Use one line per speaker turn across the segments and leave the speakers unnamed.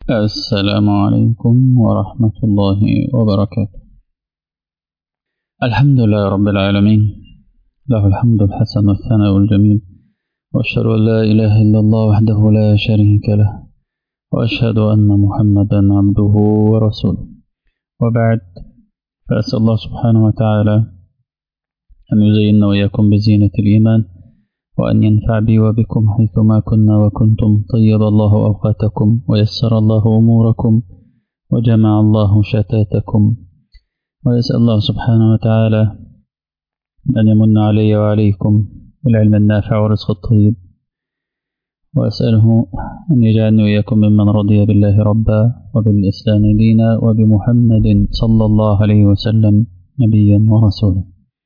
السلام عليكم ورحمة الله وبركاته الحمد لله رب العالمين له الحمد الحسن والثناء الجميل وأشهد أن لا إله إلا الله وحده لا شريك له وأشهد أن محمدا عبده ورسوله وبعد فأسأل الله سبحانه وتعالى أن يزيننا وإياكم بزينة الإيمان وأن ينفع بي وبكم حيثما كنا وكنتم طيب الله أوقاتكم ويسر الله أموركم وجمع الله شتاتكم ويسأل الله سبحانه وتعالى أن يمن علي وعليكم بالعلم النافع والرزق الطيب وأسأله أن يجعلني وإياكم ممن رضي بالله ربا وبالإسلام دينا وبمحمد صلى الله عليه وسلم نبيا ورسولا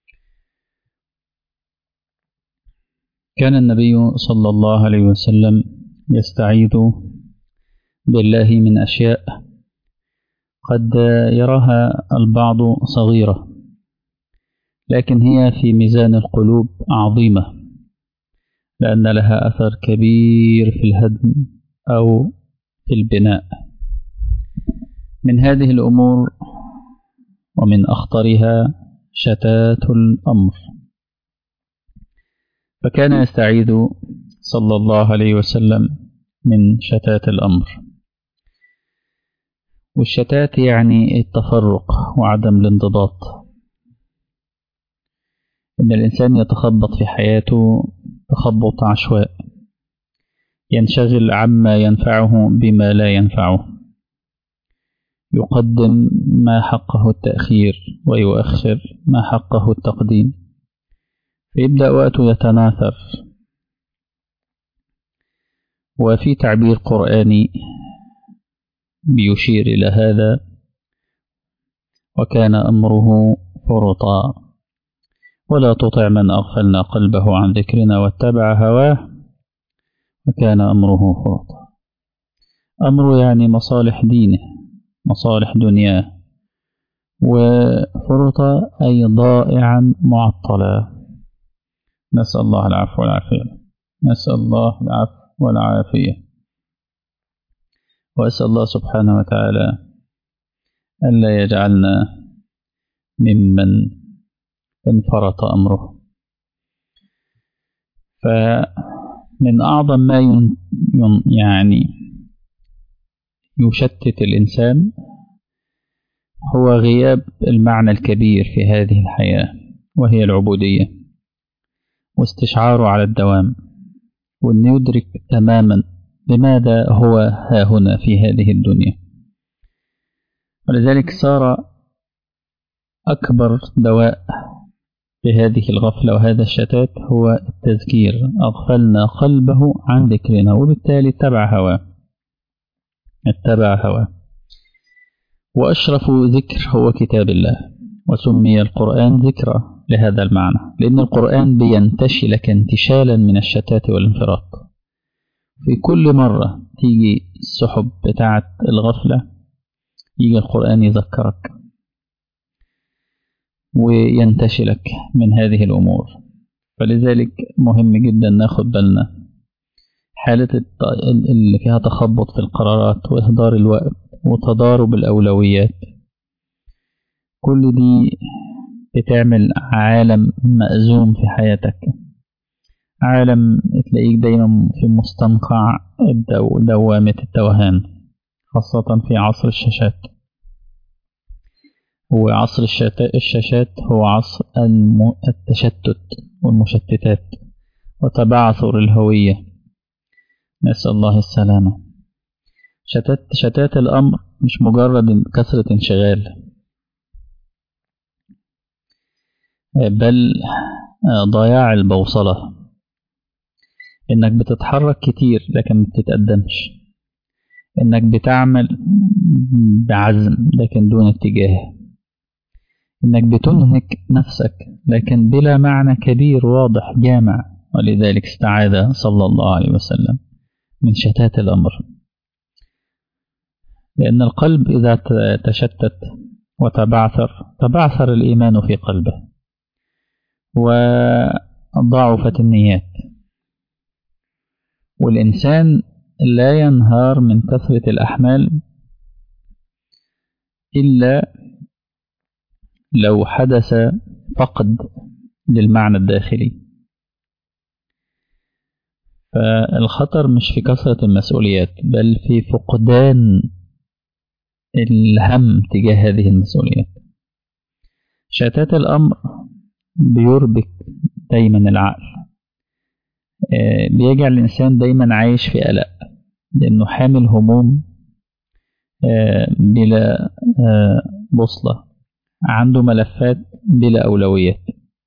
كان النبي صلى الله عليه وسلم يستعيذ بالله من أشياء قد يراها البعض صغيرة لكن هي في ميزان القلوب عظيمة لأن لها أثر كبير في الهدم أو في البناء من هذه الأمور ومن أخطرها شتات الأمر فكان يستعيذ صلى الله عليه وسلم من شتات الأمر والشتات يعني التفرق وعدم الانضباط إن الإنسان يتخبط في حياته تخبط عشواء ينشغل عما ينفعه بما لا ينفعه يقدم ما حقه التأخير ويؤخر ما حقه التقديم فيبدأ وقته يتناثر وفي تعبير قرآني بيشير إلى هذا وكان أمره فرطا ولا تطع من أغفلنا قلبه عن ذكرنا واتبع هواه وكان أمره فرطا أمره يعني مصالح دينه مصالح دنياه وفرطا أي ضائعا معطلا نسأل الله العفو والعافية نسأل الله العفو والعافية وأسأل الله سبحانه وتعالى ألا يجعلنا ممن انفرط أمره فمن أعظم ما ين يعني يشتت الإنسان هو غياب المعنى الكبير في هذه الحياة وهي العبودية واستشعاره على الدوام وأن يدرك تماما لماذا هو ها هنا في هذه الدنيا ولذلك صار أكبر دواء بهذه الغفلة وهذا الشتات هو التذكير أغفلنا قلبه عن ذكرنا وبالتالي اتبع هواه اتبع هواه وأشرف ذكر هو كتاب الله وسمي القرآن ذكرى لهذا المعنى لأن القرآن بينتشي لك انتشالا من الشتات والانفراط في كل مرة تيجي السحب بتاعة الغفلة يجي القرآن يذكرك وينتشلك من هذه الأمور فلذلك مهم جدا ناخد بالنا حالة اللي فيها تخبط في القرارات وإهدار الوقت وتضارب الأولويات كل دي بتعمل عالم مأزوم في حياتك عالم تلاقيك دايما في مستنقع الدو دوامة التوهان خاصة في عصر الشاشات هو عصر الشاشات هو عصر التشتت والمشتتات وتبعثر الهوية نسأل الله السلامة شتات, شتات الأمر مش مجرد كثرة انشغال بل ضياع البوصلة إنك بتتحرك كتير لكن ما بتتقدمش إنك بتعمل بعزم لكن دون اتجاه إنك بتنهك نفسك لكن بلا معنى كبير واضح جامع ولذلك استعاذ صلى الله عليه وسلم من شتات الأمر لأن القلب إذا تشتت وتبعثر تبعثر الإيمان في قلبه وضعفت النيات والإنسان لا ينهار من كثرة الأحمال إلا لو حدث فقد للمعنى الداخلي فالخطر مش في كثرة المسؤوليات بل في فقدان الهم تجاه هذه المسؤوليات شتات الأمر بيربك دايما العقل بيجعل الإنسان دايما عايش في قلق لأنه حامل هموم بلا بوصلة عنده ملفات بلا أولويات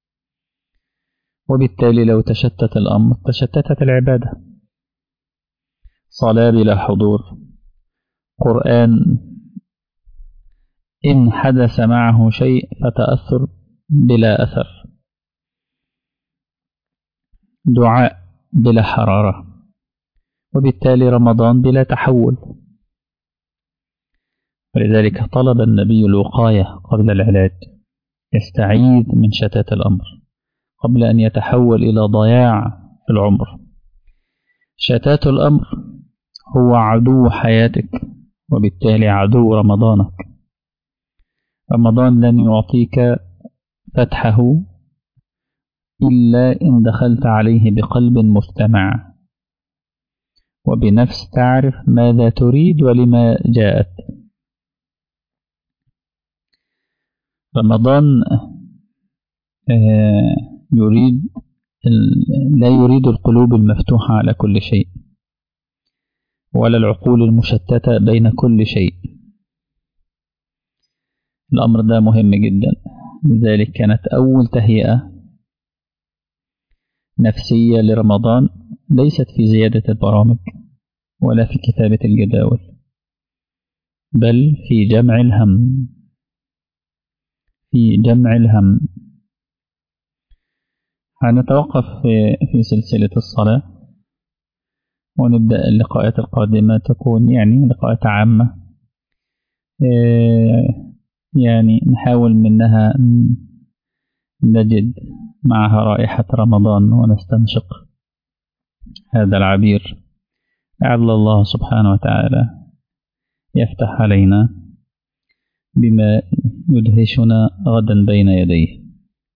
وبالتالي لو تشتت الأمر تشتتت العبادة صلاة بلا حضور قرآن إن حدث معه شيء فتأثر بلا أثر دعاء بلا حرارة وبالتالي رمضان بلا تحول ولذلك طلب النبي الوقاية قبل العلاج يستعيذ من شتات الأمر قبل أن يتحول إلى ضياع في العمر شتات الأمر هو عدو حياتك وبالتالي عدو رمضانك رمضان لن يعطيك فتحه إلا إن دخلت عليه بقلب مجتمع وبنفس تعرف ماذا تريد ولما جاءت رمضان يريد لا يريد القلوب المفتوحة على كل شيء ولا العقول المشتتة بين كل شيء الأمر ده مهم جدا لذلك كانت أول تهيئة نفسية لرمضان ليست في زيادة البرامج ولا في كتابة الجداول بل في جمع الهم في جمع الهم هنتوقف في, في سلسلة الصلاة ونبدأ اللقاءات القادمة تكون يعني لقاءات عامة يعني نحاول منها نجد معها رائحة رمضان ونستنشق هذا العبير لعل الله سبحانه وتعالى يفتح علينا بما يدهشنا غدا بين يديه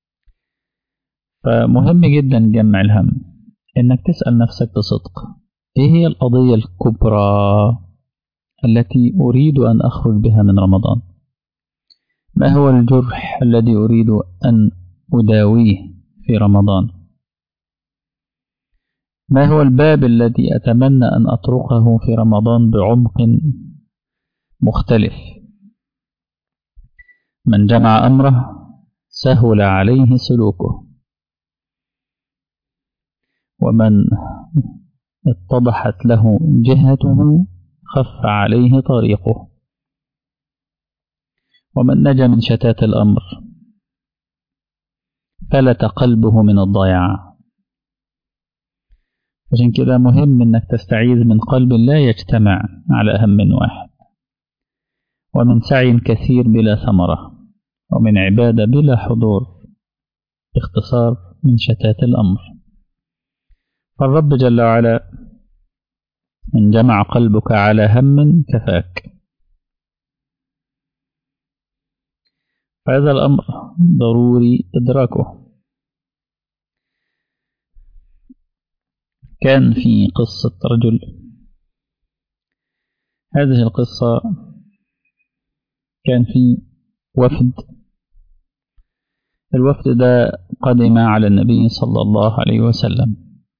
فمهم جدا جمع الهم انك تسأل نفسك بصدق ايه هي القضية الكبرى التي اريد ان اخرج بها من رمضان ما هو الجرح الذي اريد ان اداويه في رمضان ما هو الباب الذي اتمنى ان اطرقه في رمضان بعمق مختلف من جمع امره سهل عليه سلوكه ومن اتضحت له جهته خف عليه طريقه ومن نجا من شتات الأمر فلت قلبه من الضياع عشان كده مهم انك تستعيذ من قلب لا يجتمع على هم واحد ومن سعي كثير بلا ثمرة ومن عبادة بلا حضور باختصار من شتات الأمر فالرب جل وعلا إن جمع قلبك على هم كفاك فهذا الأمر ضروري إدراكه كان في قصة رجل هذه القصة كان في وفد الوفد ده قدم على النبي صلى الله عليه وسلم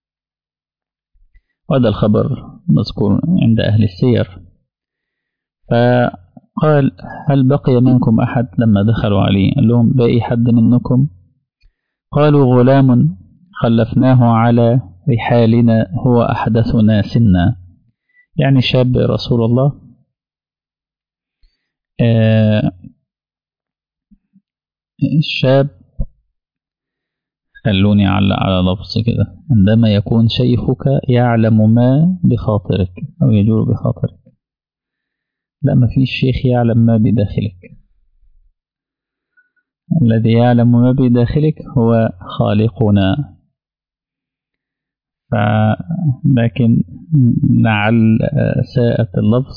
وهذا الخبر مذكور عند أهل السير فقال هل بقي منكم أحد لما دخلوا عليه قال لهم باقي حد منكم قالوا غلام خلفناه على رحالنا هو أحدثنا سنا يعني شاب رسول الله آه الشاب خلوني أعلق على لفظ كده عندما يكون شيخك يعلم ما بخاطرك أو يجور بخاطرك لا ما فيش شيخ يعلم ما بداخلك الذي يعلم ما بداخلك هو خالقنا لكن لعل ساءت اللفظ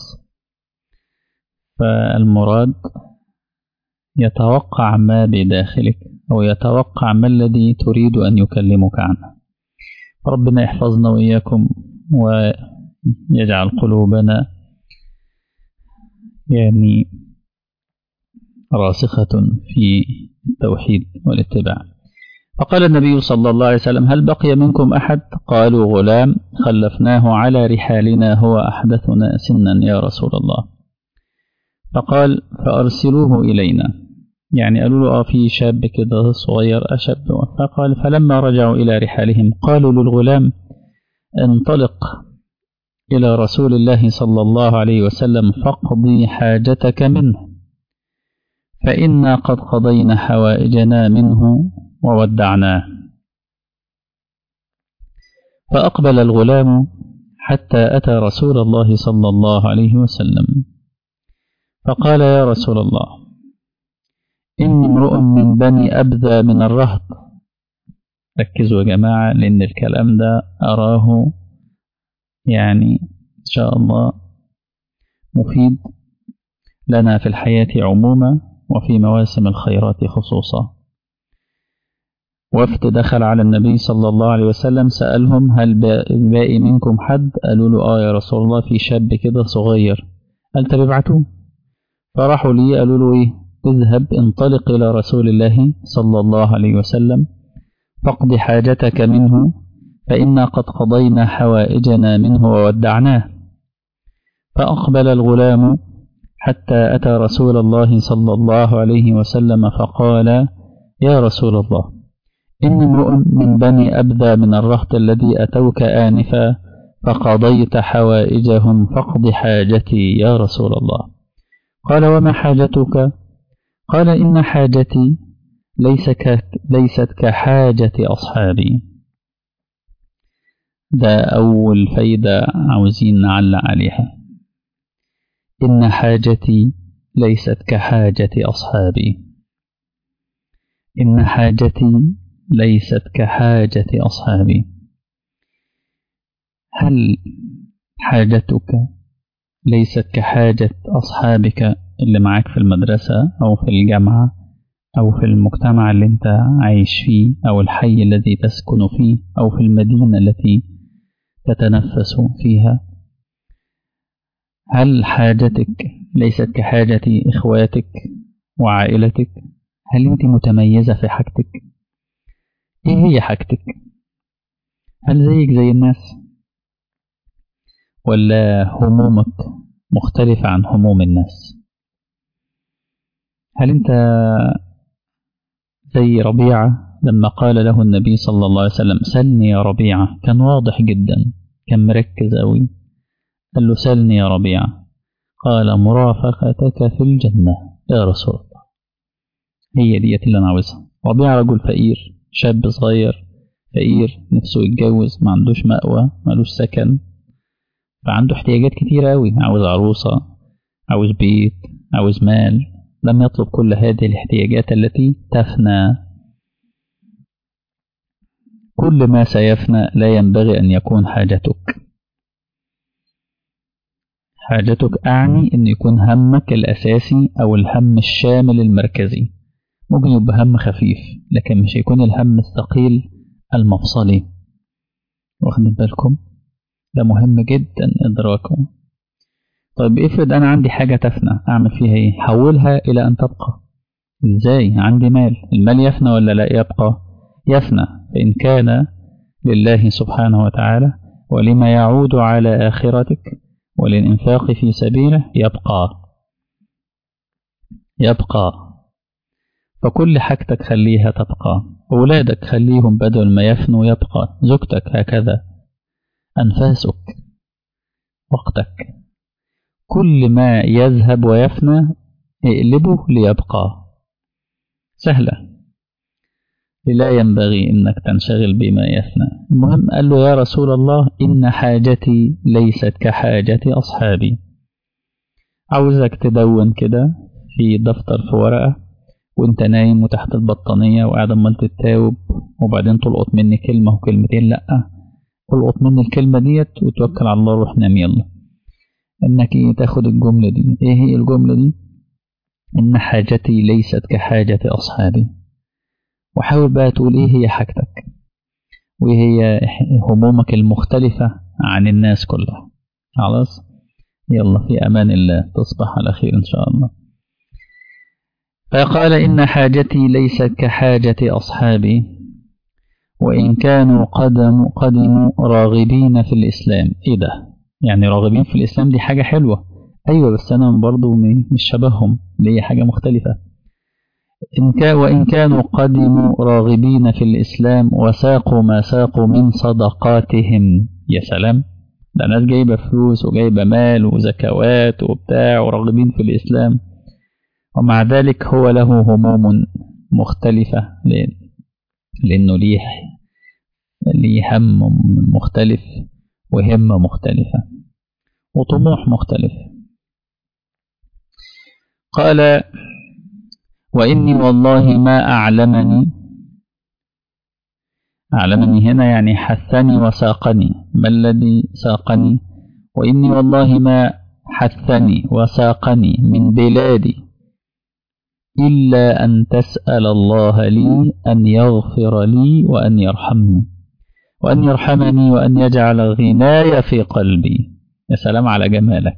فالمراد يتوقع ما بداخلك أو يتوقع ما الذي تريد أن يكلمك عنه ربنا يحفظنا وإياكم ويجعل قلوبنا يعني راسخة في التوحيد والاتباع فقال النبي صلى الله عليه وسلم هل بقي منكم أحد قالوا غلام خلفناه على رحالنا هو أحدثنا سنا يا رسول الله فقال فأرسلوه إلينا يعني قالوا له آه في شاب كده صغير أشب فقال فلما رجعوا إلى رحالهم قالوا للغلام انطلق إلى رسول الله صلى الله عليه وسلم فاقضي حاجتك منه فإنا قد قضينا حوائجنا منه وودعناه فأقبل الغلام حتى أتى رسول الله صلى الله عليه وسلم فقال يا رسول الله إني امرؤ من بني أبذى من الرهط ركزوا يا جماعة لأن الكلام ده أراه يعني إن شاء الله مفيد لنا في الحياة عموما وفي مواسم الخيرات خصوصا وفد دخل على النبي صلى الله عليه وسلم سألهم هل باقي منكم حد قالوا له آه يا رسول الله في شاب كده صغير قال طب ابعتوه فراحوا لي قالوا له إيه اذهب انطلق إلى رسول الله صلى الله عليه وسلم فاقض حاجتك منه فإنا قد قضينا حوائجنا منه وودعناه فأقبل الغلام حتى أتى رسول الله صلى الله عليه وسلم فقال يا رسول الله إني امرؤ من بني أبذى من الرهط الذي أتوك آنفا فقضيت حوائجهم فاقض حاجتي يا رسول الله قال وما حاجتك قال إن حاجتي ليس ك... ليست كحاجة أصحابي ده أول فايدة عاوزين نعلق عليها إن حاجتي ليست كحاجة أصحابي إن حاجتي ليست كحاجة أصحابي هل حاجتك ليست كحاجة أصحابك اللي معاك في المدرسة أو في الجامعة أو في المجتمع اللي أنت عايش فيه أو الحي الذي تسكن فيه أو في المدينة التي تتنفس فيها هل حاجتك ليست كحاجة إخواتك وعائلتك هل أنت متميزة في حاجتك إيه هي حاجتك هل زيك زي الناس ولا همومك مختلفة عن هموم الناس هل أنت زي ربيعة لما قال له النبي صلى الله عليه وسلم سلني يا ربيعة كان واضح جدا كان مركز أوي قال له سلني يا ربيعة قال مرافقتك في الجنة يا رسول الله هي ديت اللي أنا عاوزها ربيعة رجل فقير شاب صغير فقير نفسه يتجوز ما عندوش مأوى مالوش سكن فعنده احتياجات كتيرة أوي عاوز عروسة عاوز بيت عاوز مال لم يطلب كل هذه الاحتياجات التي تفنى كل ما سيفنى لا ينبغي أن يكون حاجتك حاجتك أعني أن يكون همك الأساسي أو الهم الشامل المركزي ممكن يبقى هم خفيف لكن مش يكون الهم الثقيل المفصلي واخدين بالكم ده مهم جدا إدراكه طيب افرض أنا عندي حاجة تفنى أعمل فيها إيه حولها إلى أن تبقى إزاي عندي مال المال يفنى ولا لا يبقى يفنى فإن كان لله سبحانه وتعالى ولما يعود على آخرتك وللإنفاق في سبيله يبقى يبقى فكل حاجتك خليها تبقى أولادك خليهم بدل ما يفنوا يبقى زوجتك هكذا أنفاسك وقتك كل ما يذهب ويفنى اقلبه ليبقى سهلة لا ينبغي انك تنشغل بما يفنى المهم قال له يا رسول الله ان حاجتي ليست كحاجة اصحابي عاوزك تدون كده في دفتر في ورقة وانت نايم وتحت البطانية وقاعد عمال تتاوب وبعدين تلقط مني كلمة وكلمتين لأ القط مني الكلمة ديت وتوكل على الله روح نام يلا انك إيه تاخد الجملة دي ايه هي الجملة دي ان حاجتي ليست كحاجة اصحابي وحاول بقى تقول ايه هي حاجتك وايه هي همومك المختلفة عن الناس كلها خلاص يلا في امان الله تصبح على خير ان شاء الله فقال إن حاجتي ليست كحاجة أصحابي وإن كانوا قدموا قدموا راغبين في الإسلام إيه ده يعني راغبين في الإسلام دي حاجة حلوة أيوة بس أنا برضو مش شبههم ليه حاجة مختلفة إن كان وإن كانوا قدموا راغبين في الإسلام وساقوا ما ساقوا من صدقاتهم يا سلام ده ناس جايبة فلوس وجايبة مال وزكوات وبتاع وراغبين في الإسلام ومع ذلك هو له هموم مختلفة لأنه ليه ليه هم مختلف وهمة مختلفة وطموح مختلف قال وإني والله ما أعلمني أعلمني هنا يعني حثني وساقني ما الذي ساقني وإني والله ما حثني وساقني من بلادي إلا أن تسأل الله لي أن يغفر لي وأن يرحمني وأن يرحمني وأن يجعل غناي في قلبي يا سلام على جمالك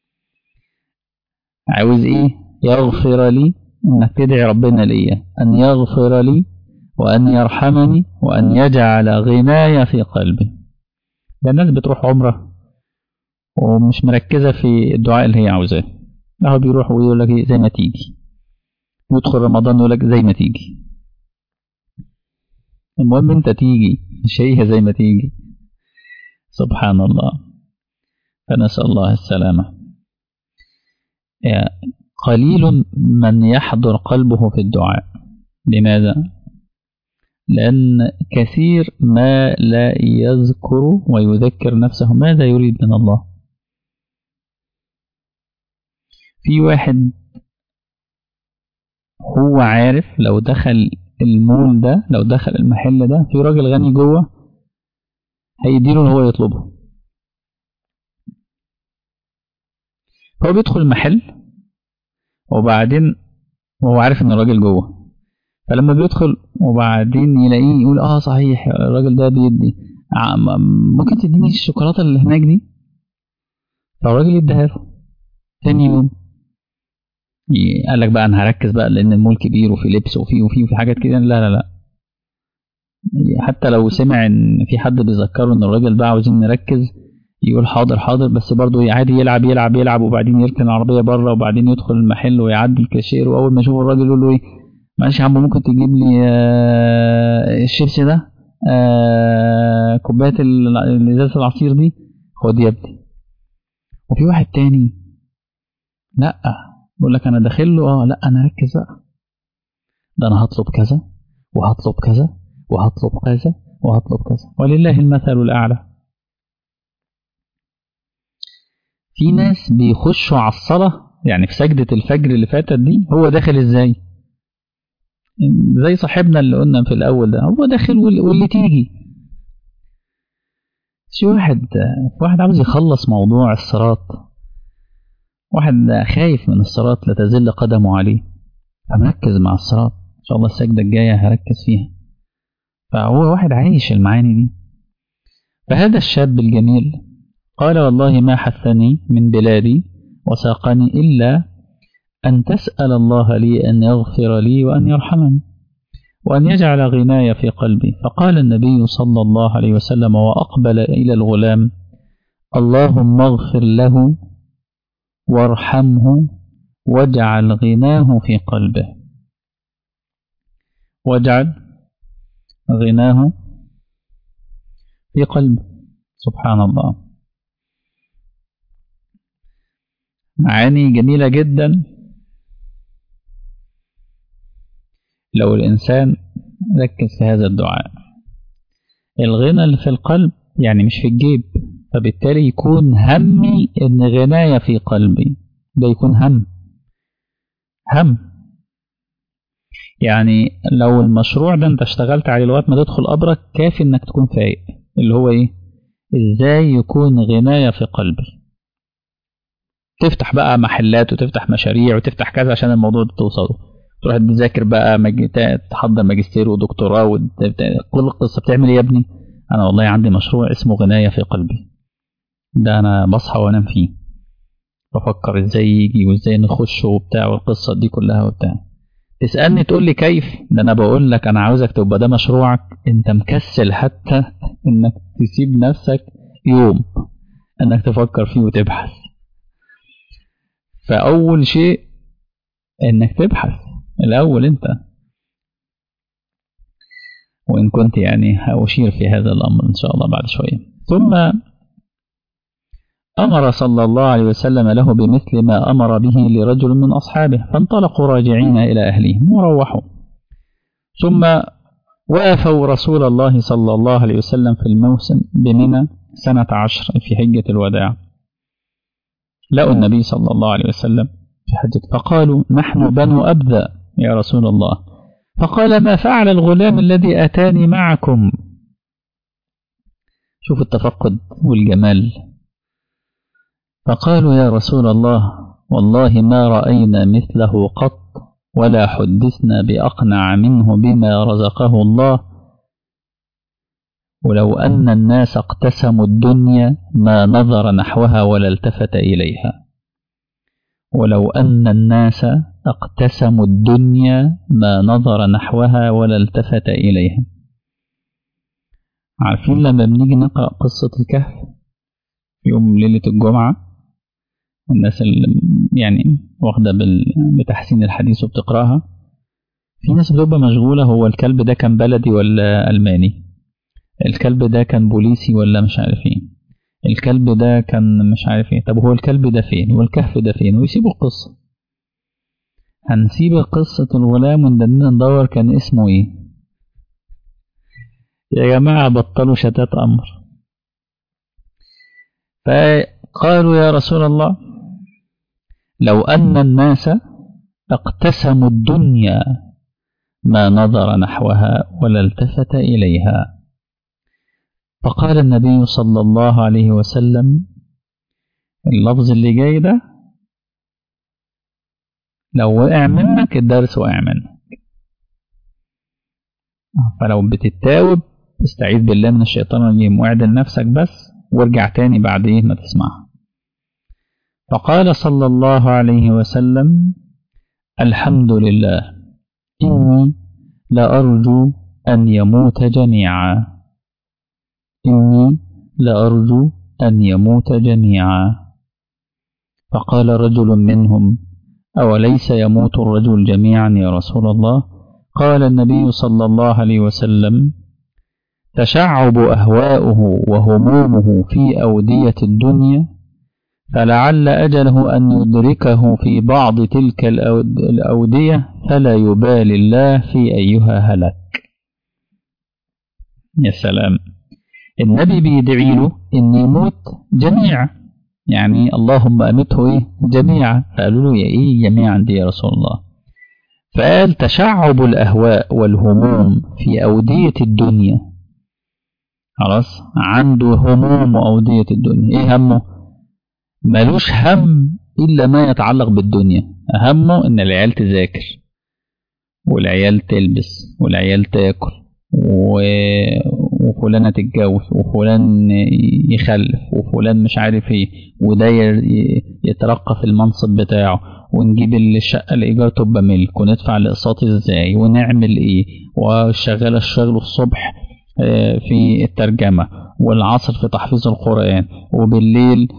عاوز إيه يغفر لي انك تدعي ربنا ليا ان يغفر لي وان يرحمني وان يجعل غناي في قلبي ده الناس بتروح عمره ومش مركزة في الدعاء اللي هي عاوزاه هو بيروح ويقول لك زي ما تيجي يدخل رمضان يقول لك زي ما تيجي المهم انت تيجي مش هي زي ما تيجي سبحان الله فنسأل الله السلامة قليل من يحضر قلبه في الدعاء لماذا؟ لأن كثير ما لا يذكر ويذكر نفسه ماذا يريد من الله في واحد هو عارف لو دخل المول ده لو دخل المحل ده في راجل غني جوه هيديله اللي هو يطلبه هو بيدخل المحل وبعدين وهو عارف ان الراجل جوه فلما بيدخل وبعدين يلاقيه يقول اه صحيح الراجل ده بيدي ممكن تديني الشوكولاته اللي هناك دي فالراجل يديها له تاني يوم قال لك بقى انا هركز بقى لان المول كبير وفي لبس وفي وفي وفي حاجات كده لا لا لا حتى لو سمع ان في حد بيذكره ان الراجل ده عاوزين نركز يقول حاضر حاضر بس برضه عادي يلعب يلعب يلعب وبعدين يركن العربيه بره وبعدين يدخل المحل ويعدي الكاشير واول ما يشوف الراجل يقول له ايه معلش يا عم ممكن تجيب لي آه الشيبسي ده آه كوبايه ازازه العصير دي خد يا ابني وفي واحد تاني لا بيقول لك انا داخل له اه لا انا ركز بقى ده انا هطلب كذا وهطلب كذا وهطلب كذا وهطلب كذا ولله المثل الاعلى في ناس بيخشوا على الصلاة يعني في سجدة الفجر اللي فاتت دي هو داخل ازاي زي صاحبنا اللي قلنا في الأول ده هو داخل واللي تيجي في واحد واحد عاوز يخلص موضوع الصراط واحد خايف من الصراط لا تزل قدمه عليه فمركز مع الصراط إن شاء الله السجدة الجاية هركز فيها فهو واحد عايش المعاني دي فهذا الشاب الجميل قال والله ما حثني من بلادي وساقني إلا أن تسأل الله لي أن يغفر لي وأن يرحمني وأن يجعل غناي في قلبي فقال النبي صلى الله عليه وسلم وأقبل إلى الغلام اللهم اغفر له وارحمه واجعل غناه في قلبه واجعل غناه في قلبه سبحان الله معاني جميلة جدا لو الإنسان ركز في هذا الدعاء الغنى اللي في القلب يعني مش في الجيب فبالتالي يكون همي إن غناية في قلبي ده يكون هم هم يعني لو المشروع ده انت اشتغلت عليه لغايه ما تدخل قبرك كافي انك تكون فايق اللي هو ايه ازاي يكون غناية في قلبي تفتح بقى محلات وتفتح مشاريع وتفتح كذا عشان الموضوع ده توصله تروح تذاكر بقى مج... تحضر ماجستير ودكتوراه وت... كل القصة بتعمل ايه يا ابني انا والله عندي مشروع اسمه غناية في قلبي ده انا بصحى وانام فيه بفكر ازاي يجي وازاي نخش وبتاع والقصة دي كلها وبتاع تسألني تقول لي كيف ده انا بقول لك انا عاوزك تبقى ده مشروعك انت مكسل حتى انك تسيب نفسك يوم انك تفكر فيه وتبحث فاول شيء انك تبحث الاول انت وان كنت يعني هاشير في هذا الامر ان شاء الله بعد شويه ثم أمر صلى الله عليه وسلم له بمثل ما أمر به لرجل من أصحابه فانطلقوا راجعين إلى أهلهم وروحوا ثم وافوا رسول الله صلى الله عليه وسلم في الموسم بمنى سنة عشر في حجة الوداع لقوا النبي صلى الله عليه وسلم في حجة فقالوا نحن بنو أبذى يا رسول الله فقال ما فعل الغلام الذي أتاني معكم شوف التفقد والجمال فقالوا يا رسول الله والله ما رأينا مثله قط ولا حدثنا بأقنع منه بما رزقه الله ولو أن الناس اقتسموا الدنيا ما نظر نحوها ولا التفت إليها ولو أن الناس اقتسموا الدنيا ما نظر نحوها ولا التفت إليها عارفين لما بنيجي نقرأ قصة الكهف يوم ليلة الجمعة الناس اللي يعني واخدة بتحسين الحديث وبتقراها في ناس بتبقى مشغولة هو الكلب ده كان بلدي ولا ألماني الكلب ده كان بوليسي ولا مش عارف ايه الكلب ده كان مش عارف ايه طب هو الكلب ده فين والكهف ده فين ويسيبوا القصة هنسيب قصة الغلام وندنا ندور كان اسمه ايه يا جماعة بطلوا شتات أمر فقالوا يا رسول الله لو أن الناس اقتسموا الدنيا ما نظر نحوها ولا التفت إليها فقال النبي صلى الله عليه وسلم اللفظ اللي جاي ده لو وقع منك الدرس وقع منك فلو بتتاوب استعيذ بالله من الشيطان الرجيم واعدل نفسك بس وارجع تاني بعدين ما تسمعها فقال صلى الله عليه وسلم الحمد لله إني لأرجو أن يموت جميعا إني لأرجو أن يموت جميعا فقال رجل منهم أوليس يموت الرجل جميعا يا رسول الله قال النبي صلى الله عليه وسلم تشعب أهواؤه وهمومه في أودية الدنيا فلعل أجله أن يدركه في بعض تلك الأودية فلا يبالي الله في أيها هلك يا سلام النبي بيدعي له إن يموت جميعا يعني اللهم أمته إيه جميعا فقالوا له يا إيه جميعا دي يا رسول الله فقال تشعب الأهواء والهموم في أودية الدنيا خلاص عنده هموم وأودية الدنيا إيه همه ملوش هم إلا ما يتعلق بالدنيا همه إن العيال تذاكر والعيال تلبس والعيال تاكل و... وفلانة تتجوز وفلان يخلف وفلان مش عارف ايه وده يترقى في المنصب بتاعه ونجيب الشقة الإيجار تبقى ملك وندفع الأقساط ازاي ونعمل ايه وشغال الشغل الصبح في الترجمة والعصر في تحفيظ القرآن وبالليل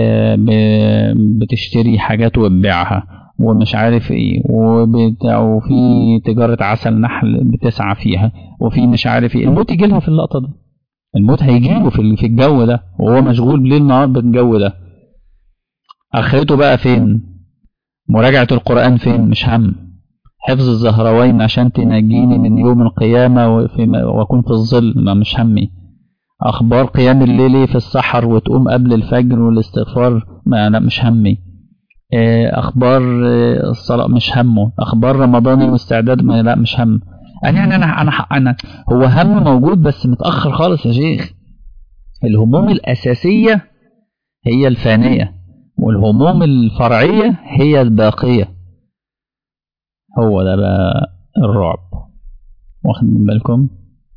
بتشتري حاجات وتبيعها ومش عارف ايه وفي تجارة عسل نحل بتسعى فيها وفي مش عارف ايه الموت يجي لها في اللقطة دي الموت هيجيله في في الجو ده وهو مشغول ليل نهار بالجو ده اخرته بقى فين مراجعة القرآن فين مش هم حفظ الزهروين عشان تنجيني من يوم القيامة واكون في الظل ما مش همي اخبار قيام الليل في السحر وتقوم قبل الفجر والاستغفار ما لا مش همي اخبار الصلاه مش همه اخبار رمضان واستعداد ما لا مش هم انا يعني انا انا انا هو هم موجود بس متاخر خالص يا شيخ الهموم الأساسية هي الفانية والهموم الفرعية هي الباقية هو ده بقى الرعب واخد بالكم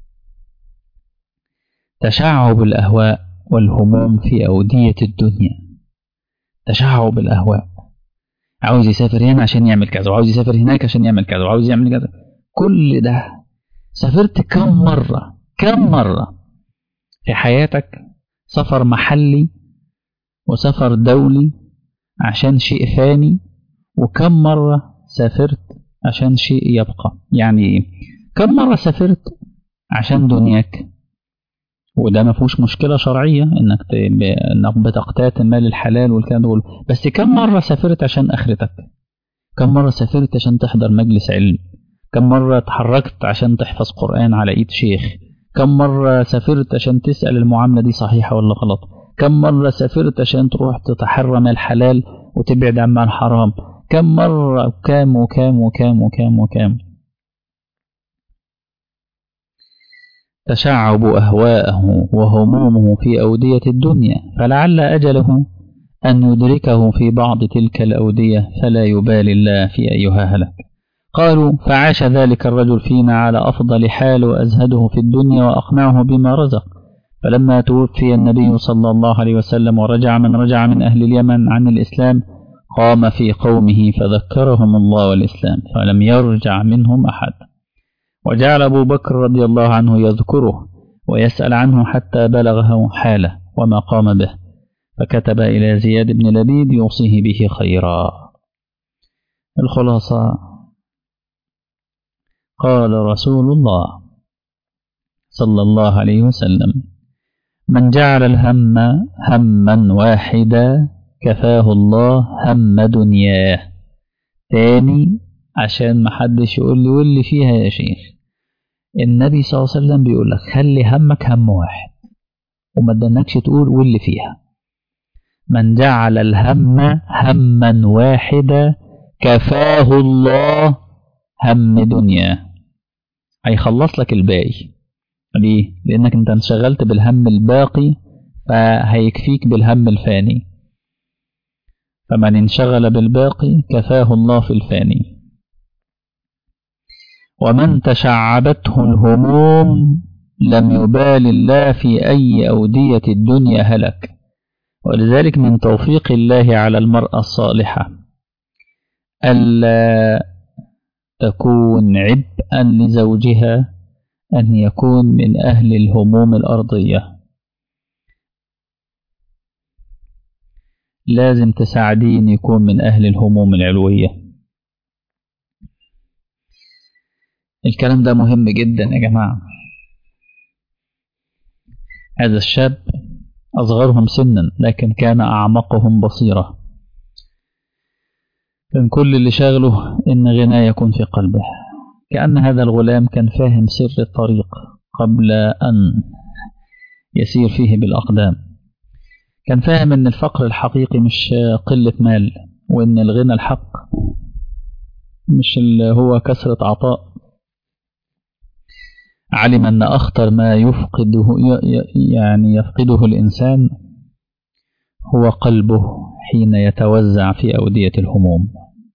تشعب الأهواء والهموم في أودية الدنيا تشعب الأهواء عاوز يسافر هنا عشان يعمل كذا وعاوز يسافر هناك عشان يعمل كذا وعاوز يعمل كذا كل ده سافرت كم مرة كم مرة في حياتك سفر محلي وسفر دولي عشان شيء فاني وكم مرة سافرت عشان شيء يبقى يعني كم مرة سافرت عشان دنياك وده ما فيهوش مشكلة شرعية انك ت... انك بتقتات المال الحلال والكلام ده بس كم مرة سافرت عشان اخرتك كم مرة سافرت عشان تحضر مجلس علم كم مرة اتحركت عشان تحفظ قرآن على ايد شيخ كم مرة سافرت عشان تسأل المعاملة دي صحيحة ولا غلط كم مرة سافرت عشان تروح تتحرى مال الحلال وتبعد عن مال الحرام كم مرة وكام وكام وكام وكام وكام تشعب أهواءه وهمومه في أودية الدنيا فلعل أجله أن يدركه في بعض تلك الأودية فلا يبالي الله في أيها هلك قالوا فعاش ذلك الرجل فينا على أفضل حال وأزهده في الدنيا وأقنعه بما رزق فلما توفي النبي صلى الله عليه وسلم ورجع من رجع من أهل اليمن عن الإسلام قام في قومه فذكرهم الله والإسلام فلم يرجع منهم أحد وجعل أبو بكر رضي الله عنه يذكره ويسأل عنه حتى بلغه حاله وما قام به فكتب إلى زياد بن لبيد يوصيه به خيرا الخلاصة قال رسول الله صلى الله عليه وسلم من جعل الهم هما واحدا كفاه الله هم دنياه تاني عشان محدش يقول لي واللي فيها يا شيخ النبي صلى الله عليه وسلم بيقول لك خلي همك هم واحد وما تدنكش تقول واللي فيها من جعل الهم هما واحدا كفاه الله هم دنياه هيخلص لك الباقي ليه؟ لأنك أنت انشغلت بالهم الباقي فهيكفيك بالهم الفاني فمن انشغل بالباقي كفاه الله في الفاني ومن تشعبته الهموم لم يبال الله في أي أودية الدنيا هلك ولذلك من توفيق الله على المرأة الصالحة ألا تكون عبئا لزوجها أن يكون من أهل الهموم الأرضية لازم تساعديه أن يكون من أهل الهموم العلوية الكلام ده مهم جدا يا جماعة هذا الشاب أصغرهم سنا لكن كان أعمقهم بصيرة كان كل اللي شاغله إن غناه يكون في قلبه كأن هذا الغلام كان فاهم سر الطريق قبل أن يسير فيه بالأقدام كان فاهم أن الفقر الحقيقي مش قلة مال وأن الغنى الحق مش اللي هو كثرة عطاء علم أن أخطر ما يفقده يعني يفقده الإنسان هو قلبه حين يتوزع في أودية الهموم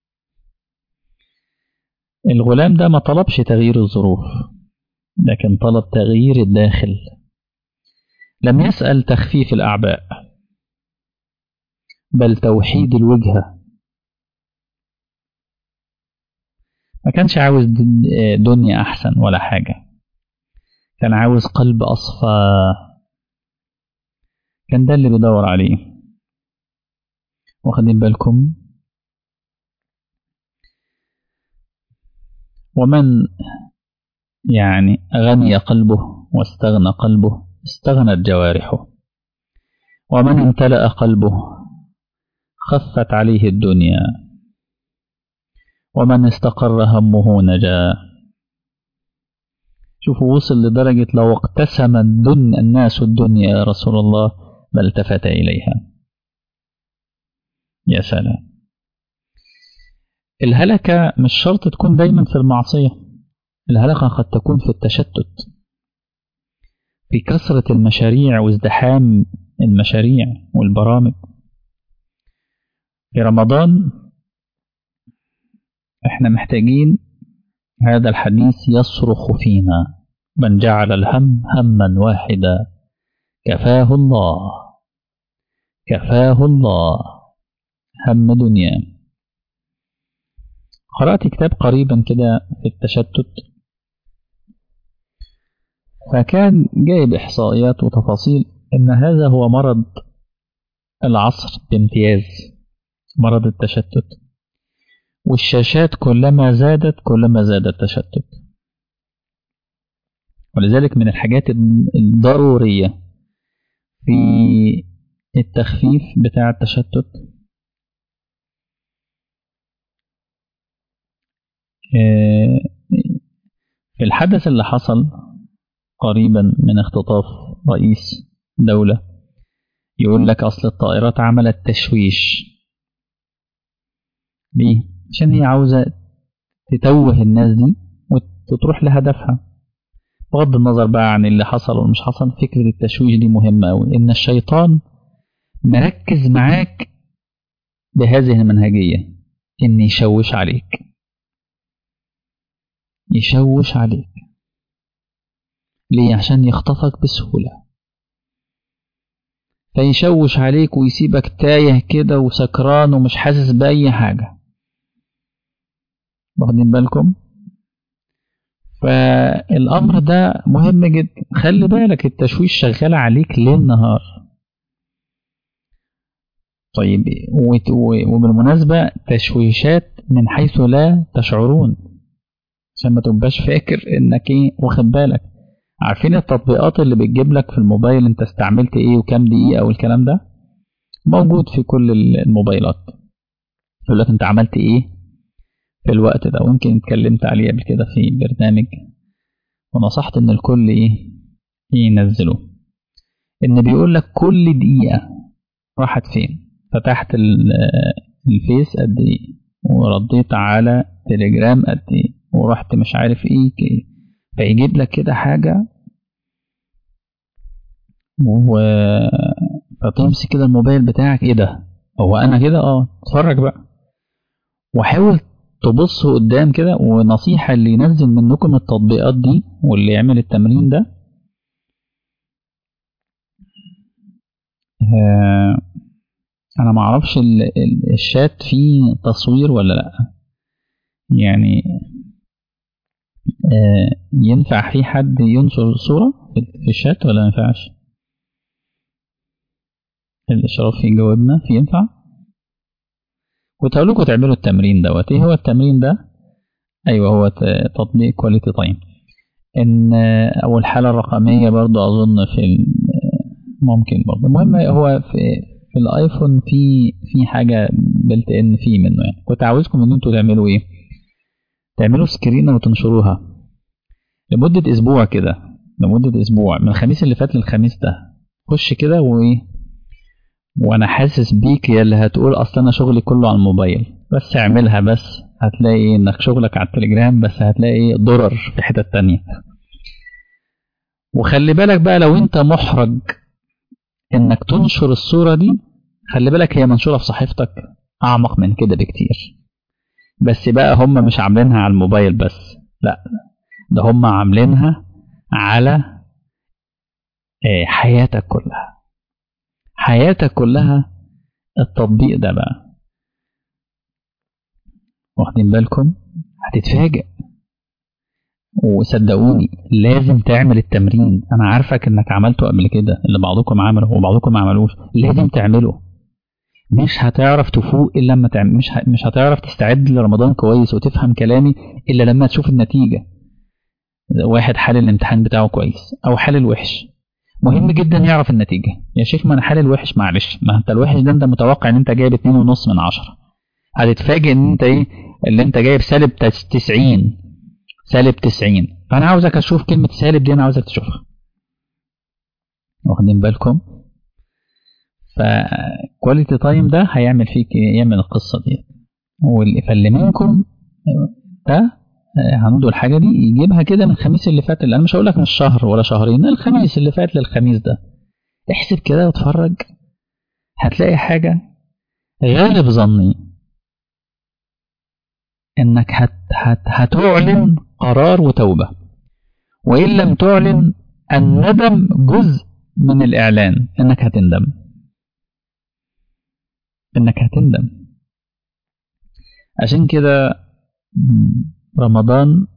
الغلام ده ما طلبش تغيير الظروف لكن طلب تغيير الداخل لم يسأل تخفيف الأعباء بل توحيد الوجهة ما كانش عاوز دنيا أحسن ولا حاجة كان عاوز قلب أصفى كان ده اللي بيدور عليه واخدين بالكم ومن يعني غني قلبه واستغنى قلبه استغنت جوارحه ومن امتلأ قلبه خفت عليه الدنيا ومن استقر همه نجا شوفوا وصل لدرجة لو اقتسم الدن الناس الدنيا يا رسول الله بل التفت إليها يا سلام الهلكة مش شرط تكون دايما في المعصية الهلكة قد تكون في التشتت في كثرة المشاريع وازدحام المشاريع والبرامج في رمضان احنا محتاجين هذا الحديث يصرخ فينا من جعل الهم هما واحدا كفاه الله كفاه الله هم دنيا قرأت كتاب قريبا كده في التشتت فكان جايب إحصائيات وتفاصيل إن هذا هو مرض العصر بامتياز مرض التشتت والشاشات كلما زادت كلما زاد التشتت ولذلك من الحاجات الضرورية في التخفيف بتاع التشتت في الحدث اللي حصل قريبا من اختطاف رئيس دولة يقول لك أصل الطائرات عملت تشويش ليه؟ عشان هي عاوزة تتوه الناس دي وتروح لهدفها بغض النظر بقى عن اللي حصل ومش حصل فكرة التشويش دي مهمة أوي إن الشيطان مركز معاك بهذه المنهجية إن يشوش عليك يشوش عليك ليه عشان يخطفك بسهولة فيشوش عليك ويسيبك تايه كده وسكران ومش حاسس بأي حاجة واخدين بالكم فالأمر ده مهم جدا خلي بالك التشويش شغال عليك ليل نهار طيب وبالمناسبة تشويشات من حيث لا تشعرون عشان ما تبقاش فاكر انك ايه واخد بالك عارفين التطبيقات اللي بتجيب لك في الموبايل انت استعملت ايه وكام دقيقة والكلام ده موجود في كل الموبايلات يقول لك انت عملت ايه في الوقت ده ويمكن اتكلمت عليه قبل كده في برنامج ونصحت ان الكل ايه ينزله ان بيقول لك كل دقيقة راحت فين فتحت الفيس قد ايه ورديت على تليجرام قد ايه ورحت مش عارف ايه فيجيب لك كده حاجة و فتمسك كده الموبايل بتاعك ايه ده هو انا كده اه اتفرج بقى وحاول تبص قدام كده ونصيحة اللي ينزل منكم التطبيقات دي واللي يعمل التمرين ده آه انا معرفش الشات فيه تصوير ولا لا يعني آه ينفع في حد ينشر صورة في الشات ولا ما ينفعش الإشراف يجاوبنا في ينفع كنت هقول لكم تعملوا التمرين دوت ايه هو التمرين ده ايوه هو تطبيق كواليتي تايم ان اول حالة الرقمية برضو اظن في ممكن برضو المهم هو في في الايفون في في حاجة بلت ان فيه منه يعني كنت عاوزكم ان انتوا تعملوا ايه تعملوا سكرينة وتنشروها لمدة اسبوع كده لمدة اسبوع من الخميس اللي فات للخميس ده خش كده وايه وانا حاسس بيك يا اللي هتقول اصل انا شغلي كله على الموبايل بس اعملها بس هتلاقي انك شغلك على التليجرام بس هتلاقي ضرر في حتة تانية وخلي بالك بقى لو انت محرج انك تنشر الصورة دي خلي بالك هي منشورة في صحيفتك اعمق من كده بكتير بس بقى هم مش عاملينها على الموبايل بس لا ده هم عاملينها على حياتك كلها حياتك كلها التطبيق ده بقى واخدين بالكم هتتفاجئ وصدقوني لازم تعمل التمرين انا عارفك انك عملته قبل كده اللي بعضكم عمله وبعضكم ما عملوش لازم تعمله مش هتعرف تفوق الا لما تعمل مش ه... مش هتعرف تستعد لرمضان كويس وتفهم كلامي الا لما تشوف النتيجه واحد حل الامتحان بتاعه كويس او حل الوحش مهم جدا يعرف النتيجة يا شيخ ما انا حل الوحش معلش ما انت الوحش ده انت متوقع ان انت جايب اتنين ونص من عشرة هتتفاجئ ان انت ايه اللي انت جايب سالب تسعين سالب تسعين فانا عاوزك اشوف كلمة سالب دي انا عاوزك تشوفها واخدين بالكم فكواليتي تايم ده هيعمل فيك يعمل القصة دي فاللي منكم ده عنده الحاجة دي يجيبها كده من الخميس اللي فات اللي أنا مش هقول لك من الشهر ولا شهرين الخميس اللي فات للخميس ده احسب كده واتفرج هتلاقي حاجة غالب ظني إنك هت هت هتعلن قرار وتوبة وإن لم تعلن الندم جزء من الإعلان إنك هتندم إنك هتندم عشان كده رمضان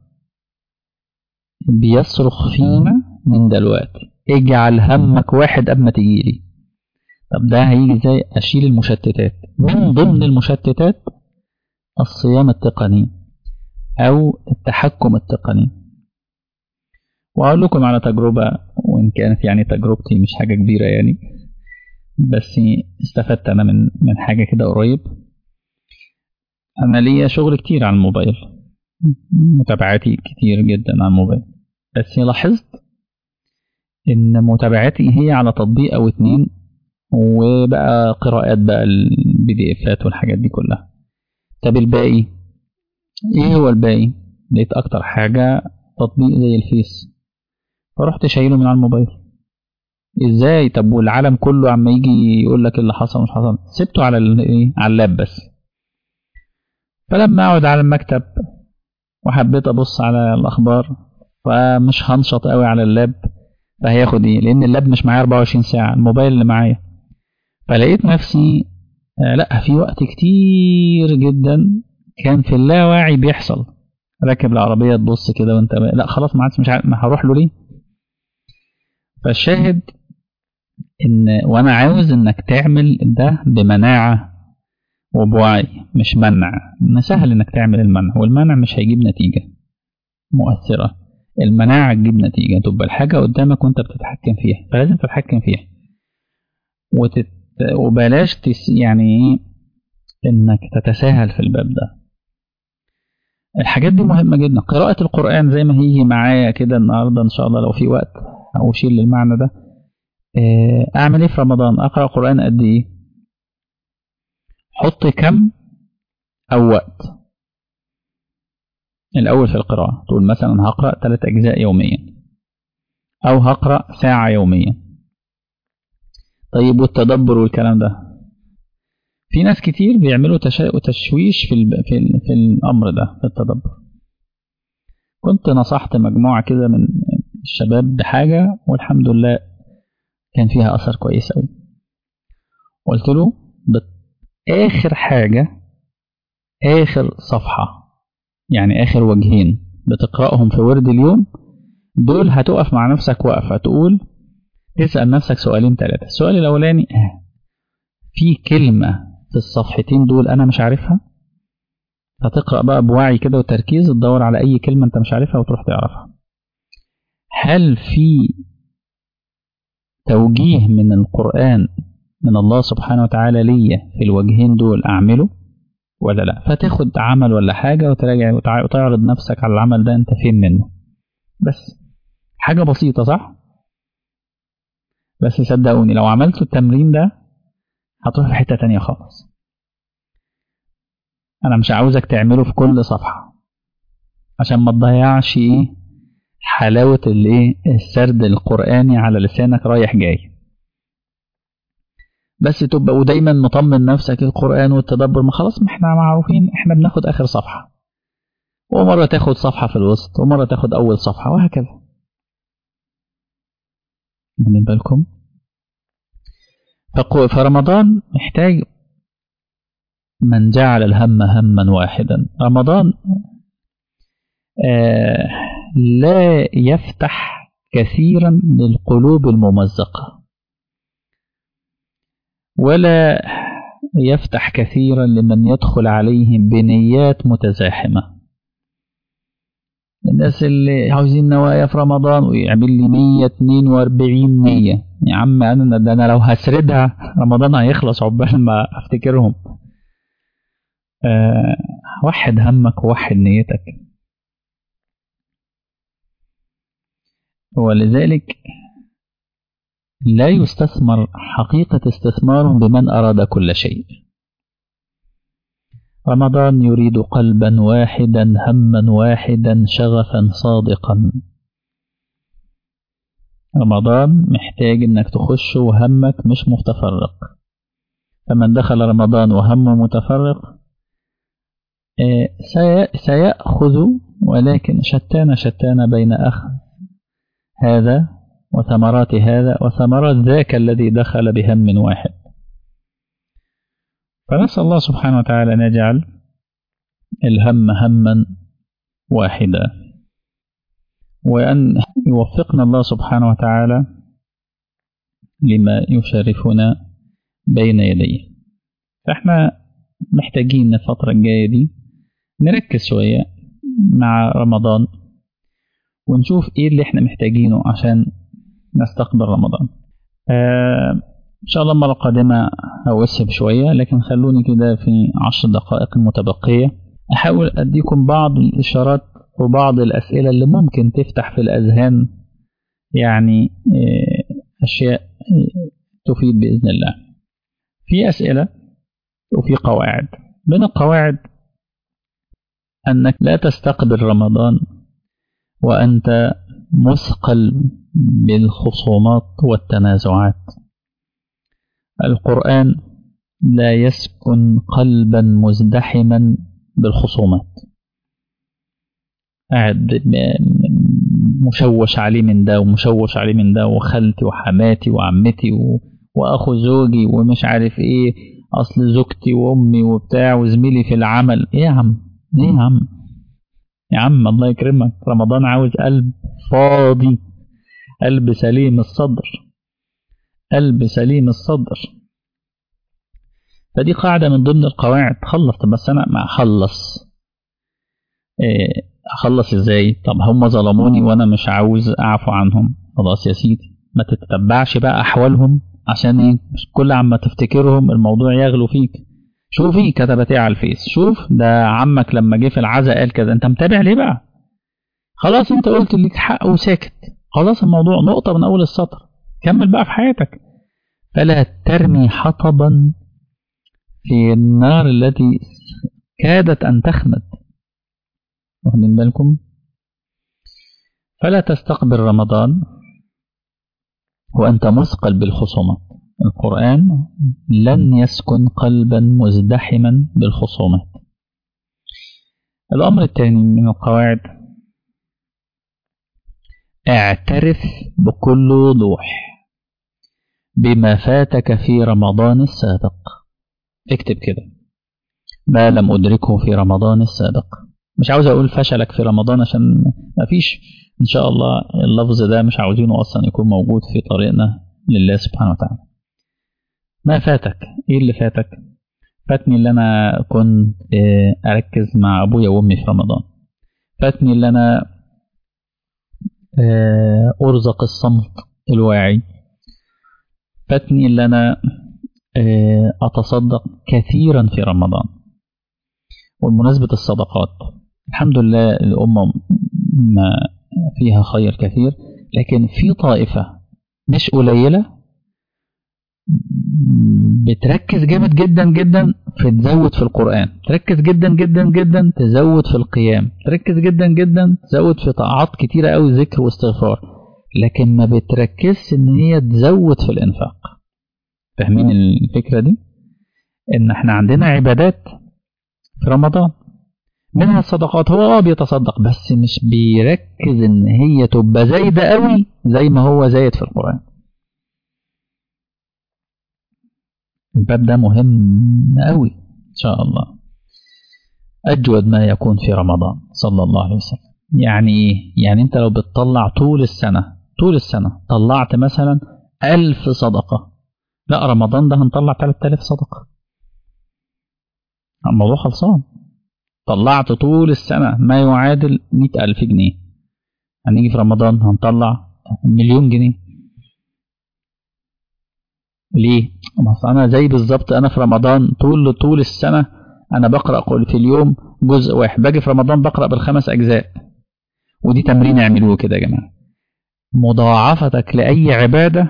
بيصرخ فينا من دلوقتي اجعل همك واحد قبل ما تجيلي طب ده هيجي ازاي اشيل المشتتات من ضمن المشتتات الصيام التقني او التحكم التقني واقول لكم على تجربه وان كانت يعني تجربتي مش حاجه كبيره يعني بس استفدت انا من من حاجه كده قريب انا ليا شغل كتير على الموبايل متابعاتي كتير جدا على الموبايل بس لاحظت ان متابعاتي هي على تطبيق او اتنين وبقى قراءات بقى البي دي افات والحاجات دي كلها طب الباقي ايه هو الباقي لقيت اكتر حاجة تطبيق زي الفيس فرحت شايله من على الموبايل ازاي طب والعالم كله عم يجي يقول لك اللي حصل مش حصل سبته على الايه على اللاب بس فلما اقعد على المكتب وحبيت ابص على الاخبار فمش هنشط قوي على اللاب فهياخد ايه لان اللاب مش معايا 24 ساعه الموبايل اللي معايا فلقيت نفسي آه لا في وقت كتير جدا كان في اللاواعي بيحصل راكب العربيه تبص كده وانت لا خلاص ما عادش مش عارف ما هروح له ليه فالشاهد ان وانا عاوز انك تعمل ده بمناعه وبوعي مش منع سهل انك تعمل المنع والمنع مش هيجيب نتيجه مؤثره المناعة تجيب نتيجة تبقى الحاجة قدامك وانت بتتحكم فيها فلازم تتحكم فيها وتت... وبلاش تس... يعني انك تتساهل في الباب ده الحاجات دي مهمة جدا قراءة القرآن زي ما هيجي معايا كده النهاردة ان شاء الله لو في وقت او اشيل للمعنى ده اعمل ايه في رمضان اقرأ قرآن قد ايه حط كم او وقت الأول في القراءة تقول مثلا هقرأ ثلاث أجزاء يوميا أو هقرأ ساعة يوميا طيب والتدبر والكلام ده في ناس كتير بيعملوا تشويش في, ال... في, ال... في الأمر ده في التدبر كنت نصحت مجموعة كده من الشباب بحاجة والحمد لله كان فيها أثر كويس أوي قلت له آخر حاجة آخر صفحة يعني آخر وجهين بتقرأهم في ورد اليوم دول هتقف مع نفسك وقفة تقول تسأل نفسك سؤالين ثلاثة السؤال الأولاني في كلمة في الصفحتين دول أنا مش عارفها هتقرأ بقى بوعي كده وتركيز تدور على أي كلمة أنت مش عارفها وتروح تعرفها هل في توجيه من القرآن من الله سبحانه وتعالى ليا في الوجهين دول أعمله ولا لا فتاخد عمل ولا حاجة وتراجع وتعرض نفسك على العمل ده انت فين منه بس حاجة بسيطة صح بس صدقوني لو عملتوا التمرين ده هتروح في حتة تانية خالص انا مش عاوزك تعمله في كل صفحة عشان ما تضيعش ايه حلاوة الايه السرد القرآني على لسانك رايح جاي بس تبقى ودايما مطمن نفسك القرآن والتدبر ما خلاص ما احنا معروفين احنا بناخد آخر صفحة ومرة تاخد صفحة في الوسط ومرة تاخد أول صفحة وهكذا من بالكم فرمضان محتاج من جعل الهم هما واحدا رمضان آه لا يفتح كثيرا للقلوب الممزقه ولا يفتح كثيرا لمن يدخل عليه بنيات متزاحمة الناس اللي عاوزين نوايا في رمضان ويعمل لي 142 نية يا عم أنا ده أنا لو هسردها رمضان هيخلص عقبال ما أفتكرهم أه وحد همك ووحد نيتك ولذلك لا يستثمر حقيقة استثمار بمن أراد كل شيء رمضان يريد قلبا واحدا هما واحدا شغفا صادقا رمضان محتاج انك تخش وهمك مش متفرق فمن دخل رمضان وهمه متفرق سيأخذ ولكن شتان شتان بين أخذ هذا وثمرات هذا وثمرات ذاك الذي دخل بهم واحد فنسأل الله سبحانه وتعالى أن يجعل الهم هما واحدا وأن يوفقنا الله سبحانه وتعالى لما يشرفنا بين يديه فاحنا محتاجين الفترة الجاية دي نركز شوية مع رمضان ونشوف ايه اللي احنا محتاجينه عشان نستقبل رمضان آه ان شاء الله المرة القادمة اوسب شوية لكن خلوني كده في عشر دقائق المتبقية احاول اديكم بعض الاشارات وبعض الاسئلة اللي ممكن تفتح في الاذهان يعني آه اشياء آه تفيد باذن الله في اسئلة وفي قواعد من القواعد أنك لا تستقبل رمضان وأنت مثقل بالخصومات والتنازعات القرآن لا يسكن قلبا مزدحما بالخصومات قاعد مشوش عليه من ده ومشوش عليه من ده وخالتي وحماتي وعمتي و... واخو زوجي ومش عارف ايه اصل زوجتي وامي وبتاع وزميلي في العمل ايه يا عم ايه يا عم يا عم الله يكرمك رمضان عاوز قلب فاضي قلب سليم الصدر قلب سليم الصدر فدي قاعدة من ضمن القواعد خلص بس أنا ما أخلص إيه أخلص إزاي طب هم ظلموني وأنا مش عاوز أعفو عنهم خلاص يا سيدي ما تتبعش بقى أحوالهم عشان إيه كل عما تفتكرهم الموضوع يغلو فيك شوفي كتبت ايه على الفيس شوف ده عمك لما جه في العزاء قال كده انت متابع ليه بقى خلاص انت قلت ليك حق وساكت خلاص الموضوع نقطة من أول السطر كمل بقى في حياتك فلا ترمي حطبا في النار التي كادت أن تخمد واخدين بالكم فلا تستقبل رمضان وأنت مثقل بالخصومات القرآن لن يسكن قلبا مزدحما بالخصومات الأمر الثاني من القواعد اعترف بكل وضوح بما فاتك في رمضان السابق اكتب كده ما لم أدركه في رمضان السابق مش عاوز أقول فشلك في رمضان عشان ما فيش إن شاء الله اللفظ ده مش عاوزينه أصلا يكون موجود في طريقنا لله سبحانه وتعالى ما فاتك ايه اللي فاتك فاتني اللي انا كنت اركز مع ابويا وامي في رمضان فاتني اللي انا ارزق الصمت الواعي فاتني اللي انا اتصدق كثيرا في رمضان وبمناسبة الصدقات الحمد لله الأمة ما فيها خير كثير لكن في طائفة مش قليلة بتركز جامد جدا جدا في تزود في القرآن تركز جدا جدا جدا تزود في القيام تركز جدا جدا تزود في طاعات كتيرة قوي ذكر واستغفار لكن ما بتركزش ان هي تزود في الانفاق فاهمين الفكرة دي ان احنا عندنا عبادات في رمضان منها الصدقات هو اه بيتصدق بس مش بيركز ان هي تبقى زايدة قوي زي ما هو زايد في القرآن الباب ده مهم قوي إن شاء الله أجود ما يكون في رمضان صلى الله عليه وسلم يعني إيه؟ يعني أنت لو بتطلع طول السنة طول السنة طلعت مثلا ألف صدقة لا رمضان ده هنطلع 3000 صدقة الموضوع خلصان طلعت طول السنة ما يعادل مئة ألف جنيه هنيجي في رمضان هنطلع مليون جنيه ليه؟ ما انا زي بالظبط انا في رمضان طول طول السنه انا بقرا في اليوم جزء واحد باجي في رمضان بقرا بالخمس اجزاء ودي تمرين اعملوه كده يا جماعه مضاعفتك لاي عباده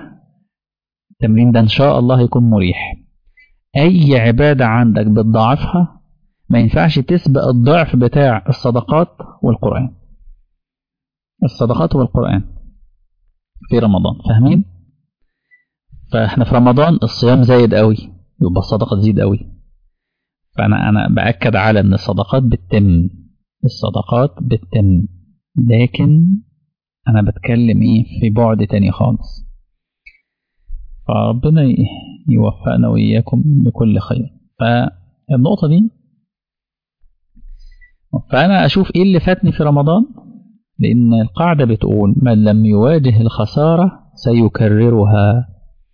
التمرين ده ان شاء الله هيكون مريح اي عباده عندك بتضاعفها ما ينفعش تسبق الضعف بتاع الصدقات والقرآن الصدقات والقرآن في رمضان فاهمين فاحنا في رمضان الصيام زايد قوي يبقى الصدقة تزيد قوي فأنا أنا بأكد على إن الصدقات بتتم الصدقات بتتم لكن أنا بتكلم إيه في بعد تاني خالص فربنا يوفقنا وإياكم بكل خير فالنقطة دي فأنا أشوف إيه اللي فاتني في رمضان لأن القاعدة بتقول من لم يواجه الخسارة سيكررها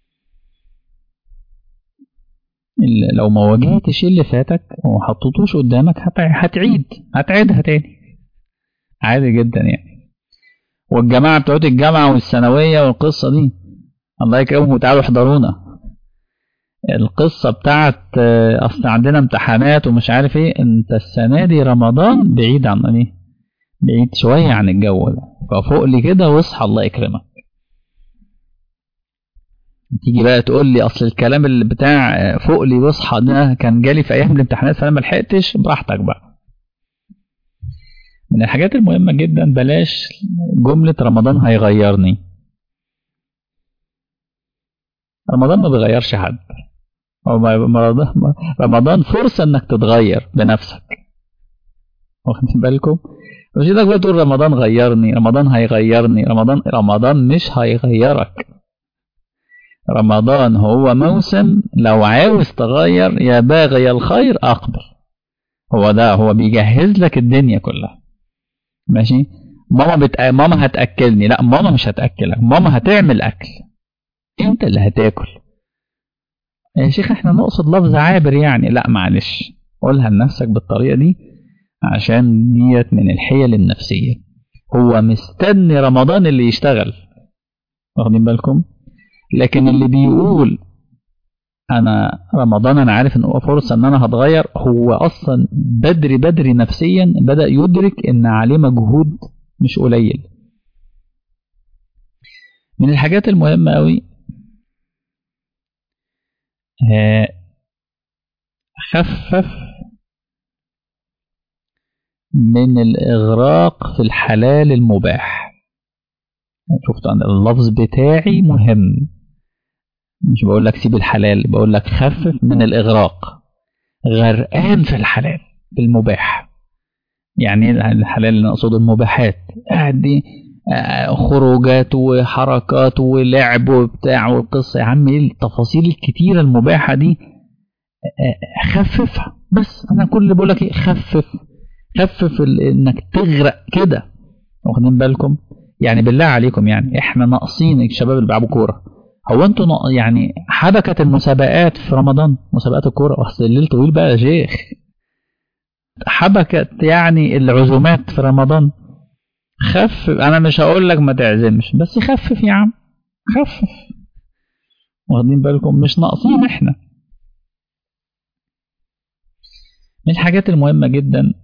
لو ما واجهتش اللي فاتك وحطيتوش قدامك هتعيد هتعيدها تاني عادي جدا يعني والجماعة بتوع الجامعة والثانوية والقصة دي الله يكرمكم تعالوا احضرونا القصة بتاعت أصل عندنا امتحانات ومش عارف ايه انت السنة دي رمضان بعيد عن ايه بعيد شوية عن الجو ده ففوق لي كده واصحى الله يكرمك تيجي بقى تقول لي اصل الكلام اللي بتاع فوق لي واصحى ده كان جالي في ايام الامتحانات فانا ما لحقتش براحتك بقى من الحاجات المهمة جدا بلاش جملة رمضان هيغيرني رمضان ما بيغيرش حد رمضان فرصة انك تتغير بنفسك واخدين بالكم مش ايدك بقى تقول رمضان غيرني رمضان هيغيرني رمضان رمضان مش هيغيرك رمضان هو موسم لو عاوز تغير يا باغي الخير اقبل هو ده هو بيجهز لك الدنيا كلها ماشي ماما بت... ماما هتاكلني لا ماما مش هتاكلك ماما هتعمل اكل انت اللي هتاكل يا شيخ احنا نقصد لفظ عابر يعني لا معلش قولها لنفسك بالطريقه دي عشان ديت من الحيل النفسيه هو مستني رمضان اللي يشتغل واخدين بالكم لكن اللي بيقول انا رمضان انا عارف ان هو فرصه ان انا هتغير هو اصلا بدري بدري نفسيا بدا يدرك ان عليه مجهود مش قليل من الحاجات المهمه قوي خفف من الاغراق في الحلال المباح شفت انا اللفظ بتاعي مهم مش بقول لك سيب الحلال بقول لك خفف من الإغراق غرقان في الحلال في المباح يعني الحلال اللي نقصد المباحات قاعد دي خروجات وحركات ولعب وبتاع والقصة يا عم ايه التفاصيل الكتيرة المباحة دي خففها بس انا كل اللي بقول لك ايه خفف خفف انك تغرق كده واخدين بالكم يعني بالله عليكم يعني احنا ناقصين الشباب اللي بيلعبوا كوره هو انتوا يعني حبكت المسابقات في رمضان مسابقات الكوره اصل الليل طويل بقى يا شيخ حبكت يعني العزومات في رمضان خفف انا مش هقول لك ما تعزمش بس خفف يا عم خفف واخدين بالكم مش ناقصين احنا من الحاجات المهمة جدا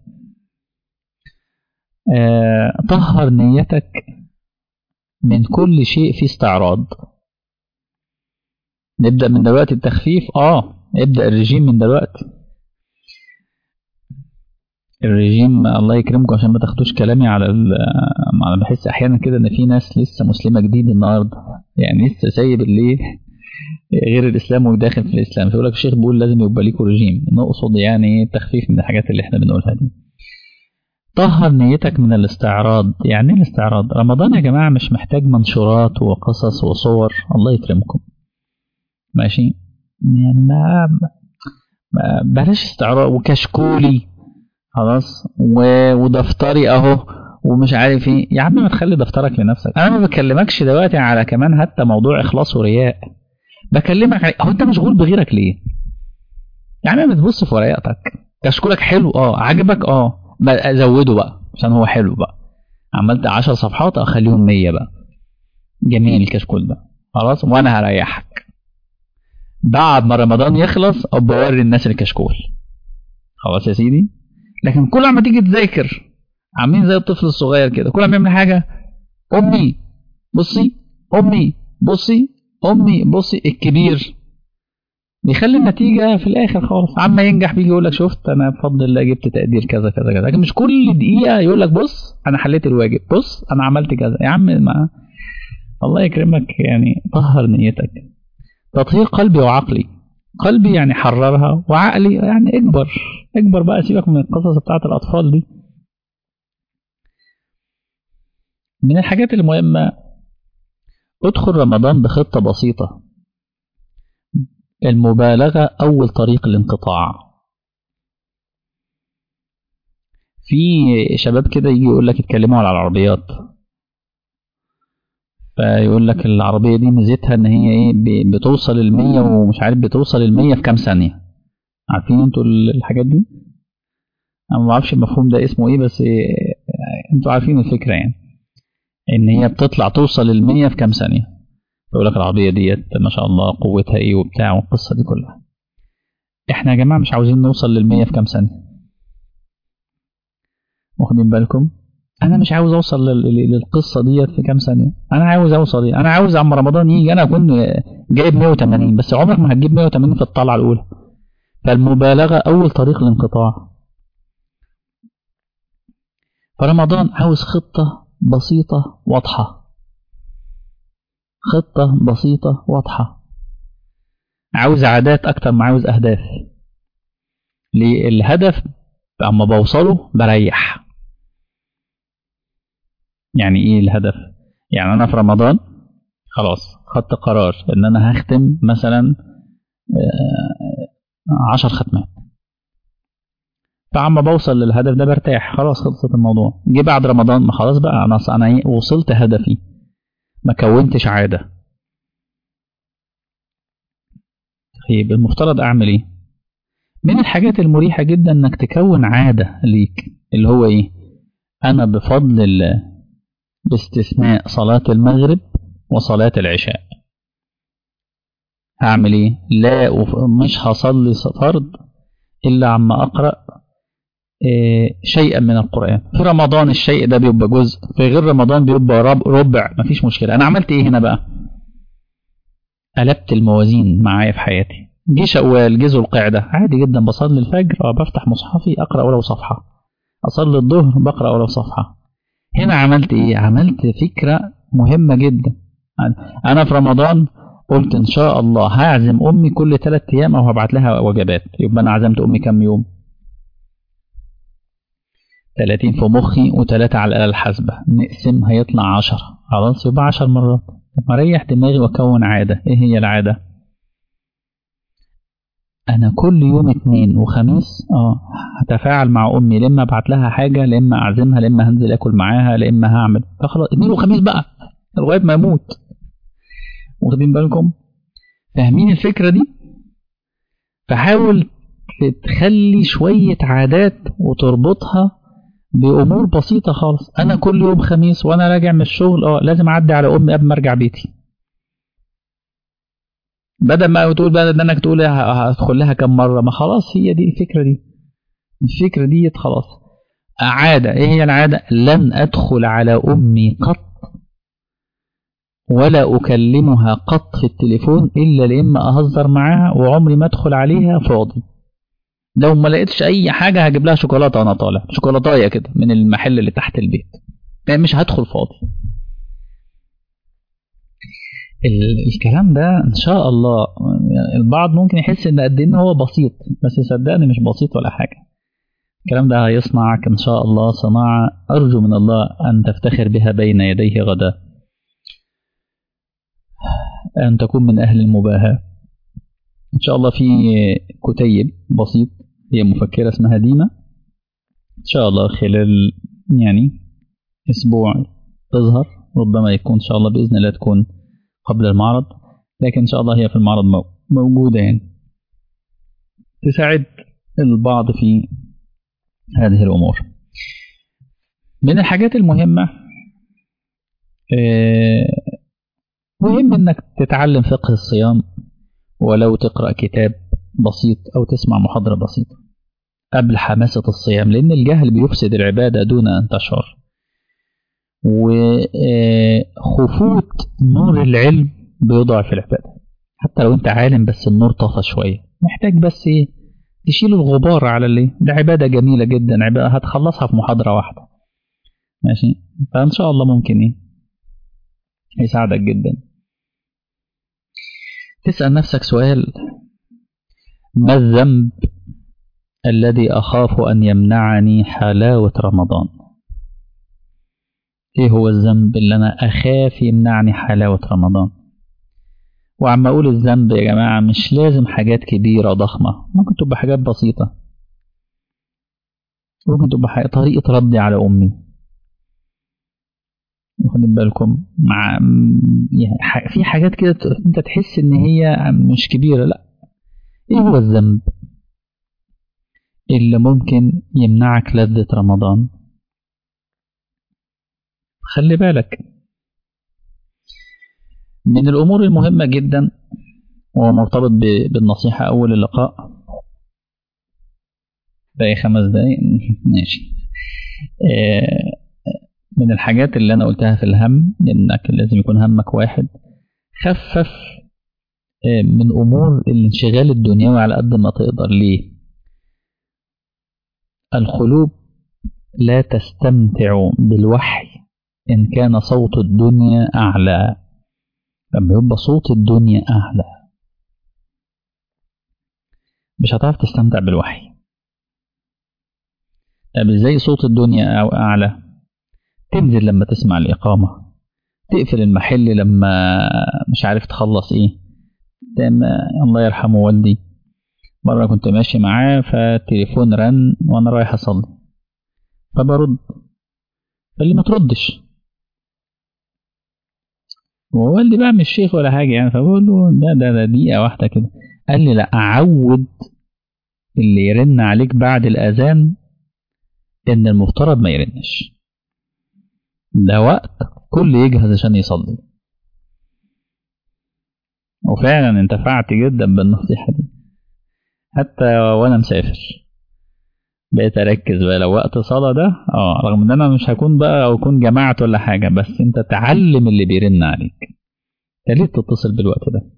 آه طهر نيتك من كل شيء فيه استعراض نبدأ من دلوقتي التخفيف اه ابدأ الرجيم من دلوقتي الرجيم الله يكرمكم عشان ما تاخدوش كلامي على انا بحس احيانا كده ان في ناس لسه مسلمه جديد النهارده يعني لسه سايب اللي غير الاسلام وداخل في الاسلام فيقول لك الشيخ بيقول لازم يبقى ليكوا رجيم نقصد يعني تخفيف من الحاجات اللي احنا بنقولها دي طهر نيتك من الاستعراض يعني ايه الاستعراض رمضان يا جماعه مش محتاج منشورات وقصص وصور الله يكرمكم ماشي يعني ما, ما بلاش استعراض وكشكولي خلاص ودفتري اهو ومش عارف ايه يا عم ما تخلي دفترك لنفسك انا ما بكلمكش دلوقتي على كمان حتى موضوع اخلاص ورياء بكلمك على هو انت مشغول بغيرك ليه يا عم بتبص في ورقتك كشكولك حلو اه عجبك اه زوده بقى عشان هو حلو بقى عملت 10 صفحات اخليهم 100 بقى جميل الكشكول ده خلاص وانا هريحك بعد ما رمضان يخلص ابقى اوري الناس الكشكول خلاص يا سيدي لكن كل ما تيجي تذاكر عاملين زي الطفل الصغير كده كل ما يعمل حاجه امي بصي امي بصي امي بصي الكبير بيخلي النتيجة في الآخر خالص عما ينجح بيجي يقول لك شفت أنا بفضل الله جبت تقدير كذا كذا كذا لكن مش كل دقيقة يقول لك بص أنا حليت الواجب بص أنا عملت كذا يا عم ما الله يكرمك يعني طهر نيتك تطهير قلبي وعقلي قلبي يعني حررها وعقلي يعني اكبر اكبر بقى سيبك من القصص بتاعت الأطفال دي من الحاجات المهمة ادخل رمضان بخطة بسيطة المبالغة أول طريق الانقطاع في شباب كده يجي يقول لك اتكلموا على العربيات فيقول لك العربية دي ميزتها ان هي ايه بتوصل المية ومش عارف بتوصل المية في كام ثانية عارفين انتوا الحاجات دي انا ما اعرفش المفهوم ده اسمه ايه بس إيه انتوا عارفين الفكرة يعني ان هي بتطلع توصل المية في كام ثانية يقول لك العربية ديت ما شاء الله قوتها ايه وبتاع والقصة دي كلها احنا يا جماعة مش عاوزين نوصل للمية في كام ثانية واخدين بالكم انا مش عاوز اوصل للقصة ديت في كام ثانية انا عاوز اوصل ايه انا عاوز عم رمضان يجي انا اكون جايب 180 بس عمرك ما هتجيب 180 في الطلعة الاولى فالمبالغة اول طريق الانقطاع فرمضان عاوز خطة بسيطة واضحة خطة بسيطة واضحة عاوز عادات أكتر ما عاوز أهداف الهدف أما بوصله بريح يعني إيه الهدف يعني أنا في رمضان خلاص خدت قرار إن أنا هختم مثلا عشر ختمات فعما بوصل للهدف ده برتاح خلاص خلصت الموضوع جه بعد رمضان ما خلاص بقى انا انا ايه وصلت هدفي ما كونتش عاده طيب المفترض اعمل ايه من الحاجات المريحه جدا انك تكون عاده ليك اللي هو ايه انا بفضل الله باستثناء صلاه المغرب وصلاه العشاء هعمل ايه لا مش هصلي فرض الا عما اقرا شيئا من القرآن في رمضان الشيء ده بيبقى جزء في غير رمضان بيبقى ربع مفيش مشكلة أنا عملت إيه هنا بقى قلبت الموازين معايا في حياتي جه شوال جه ذو القعدة عادي جدا بصلي الفجر بفتح مصحفي أقرأ ولو صفحة أصلي الظهر بقرأ ولو صفحة هنا عملت إيه عملت فكرة مهمة جدا أنا في رمضان قلت إن شاء الله هعزم أمي كل ثلاث أيام أو هبعت لها وجبات يبقى أنا عزمت أمي كام يوم 30 في مخي و3 على الآلة الحاسبة نقسم هيطلع 10 خلاص يبقى 10 مرات مريح دماغي واكون عادة ايه هي العادة انا كل يوم اثنين وخميس اه هتفاعل مع امي لما ابعت لها حاجة لما اعزمها لما هنزل اكل معاها لما هعمل فخلاص اثنين وخميس بقى لغاية ما اموت واخدين بالكم فاهمين الفكرة دي فحاول تخلي شوية عادات وتربطها بامور بسيطه خالص انا كل يوم خميس وانا راجع من الشغل اه لازم اعدي على امي قبل ما ارجع بيتي بدل ما تقول بقى انك تقول هدخل لها كم مره ما خلاص هي دي الفكره دي الفكره دي خلاص عاده ايه هي العاده لن ادخل على امي قط ولا اكلمها قط في التليفون الا لما اهزر معاها وعمري ما ادخل عليها فاضي لو ما لقيتش اي حاجه هجيب لها شوكولاته وانا طالع شوكولاتايه كده من المحل اللي تحت البيت يعني مش هدخل فاضي الكلام ده ان شاء الله البعض ممكن يحس ان قد ان هو بسيط بس صدقني مش بسيط ولا حاجه الكلام ده هيصنعك ان شاء الله صناعه ارجو من الله ان تفتخر بها بين يديه غدا ان تكون من اهل المباهاه ان شاء الله في كتيب بسيط هي مفكرة اسمها ديما ان شاء الله خلال يعني اسبوع تظهر ربما يكون ان شاء الله باذن الله تكون قبل المعرض لكن ان شاء الله هي في المعرض موجودة يعني تساعد البعض في هذه الامور من الحاجات المهمة مهم انك تتعلم فقه الصيام ولو تقرأ كتاب بسيط أو تسمع محاضرة بسيطة قبل حماسة الصيام لأن الجهل بيفسد العبادة دون أن تشعر وخفوت نور العلم بيضعف العبادة حتى لو انت عالم بس النور طفى شوية محتاج بس ايه تشيل الغبار على اللي ده عبادة جميلة جدا عبادة هتخلصها في محاضرة واحدة ماشي فإن شاء الله ممكن ايه يساعدك جدا تسأل نفسك سؤال ما الذنب الذي أخاف أن يمنعني حلاوة رمضان إيه هو الذنب اللي أنا أخاف يمنعني حلاوة رمضان وعم أقول الذنب يا جماعة مش لازم حاجات كبيرة ضخمة ممكن تبقى حاجات بسيطة ممكن تبقى حاجة طريقة ردي على أمي واخدين بالكم مع يعني في حاجات كده انت تحس ان هي مش كبيره لا ايه هو الذنب اللي ممكن يمنعك لذة رمضان خلي بالك من الأمور المهمة جدا وهو مرتبط بالنصيحة أول اللقاء باقي خمس دقايق ماشي من الحاجات اللي أنا قلتها في الهم إنك لازم يكون همك واحد خفف من أمور الانشغال الدنيوي على قد ما تقدر ليه القلوب لا تستمتع بالوحي إن كان صوت الدنيا أعلى لما يبقى صوت الدنيا أعلى مش هتعرف تستمتع بالوحي طب ازاي صوت الدنيا أو أعلى تنزل لما تسمع الإقامة تقفل المحل لما مش عارف تخلص ايه الله يرحمه والدي مرة كنت ماشي معاه فالتليفون رن وأنا رايح أصلي فبرد قال لي ما تردش ووالدي بقى مش شيخ ولا حاجة يعني فبقول له ده ده ده دقيقة واحدة كده قال لي لا أعود اللي يرن عليك بعد الأذان إن المفترض ما يرنش ده وقت كل يجهز عشان يصلي وفعلا انتفعت جدا بالنصيحة دي حتى وانا مسافر بقيت اركز بقى لو وقت صلاة ده اه رغم ان انا مش هكون بقى او اكون جماعت ولا حاجة بس انت تعلم اللي بيرن عليك انت ليه تتصل بالوقت ده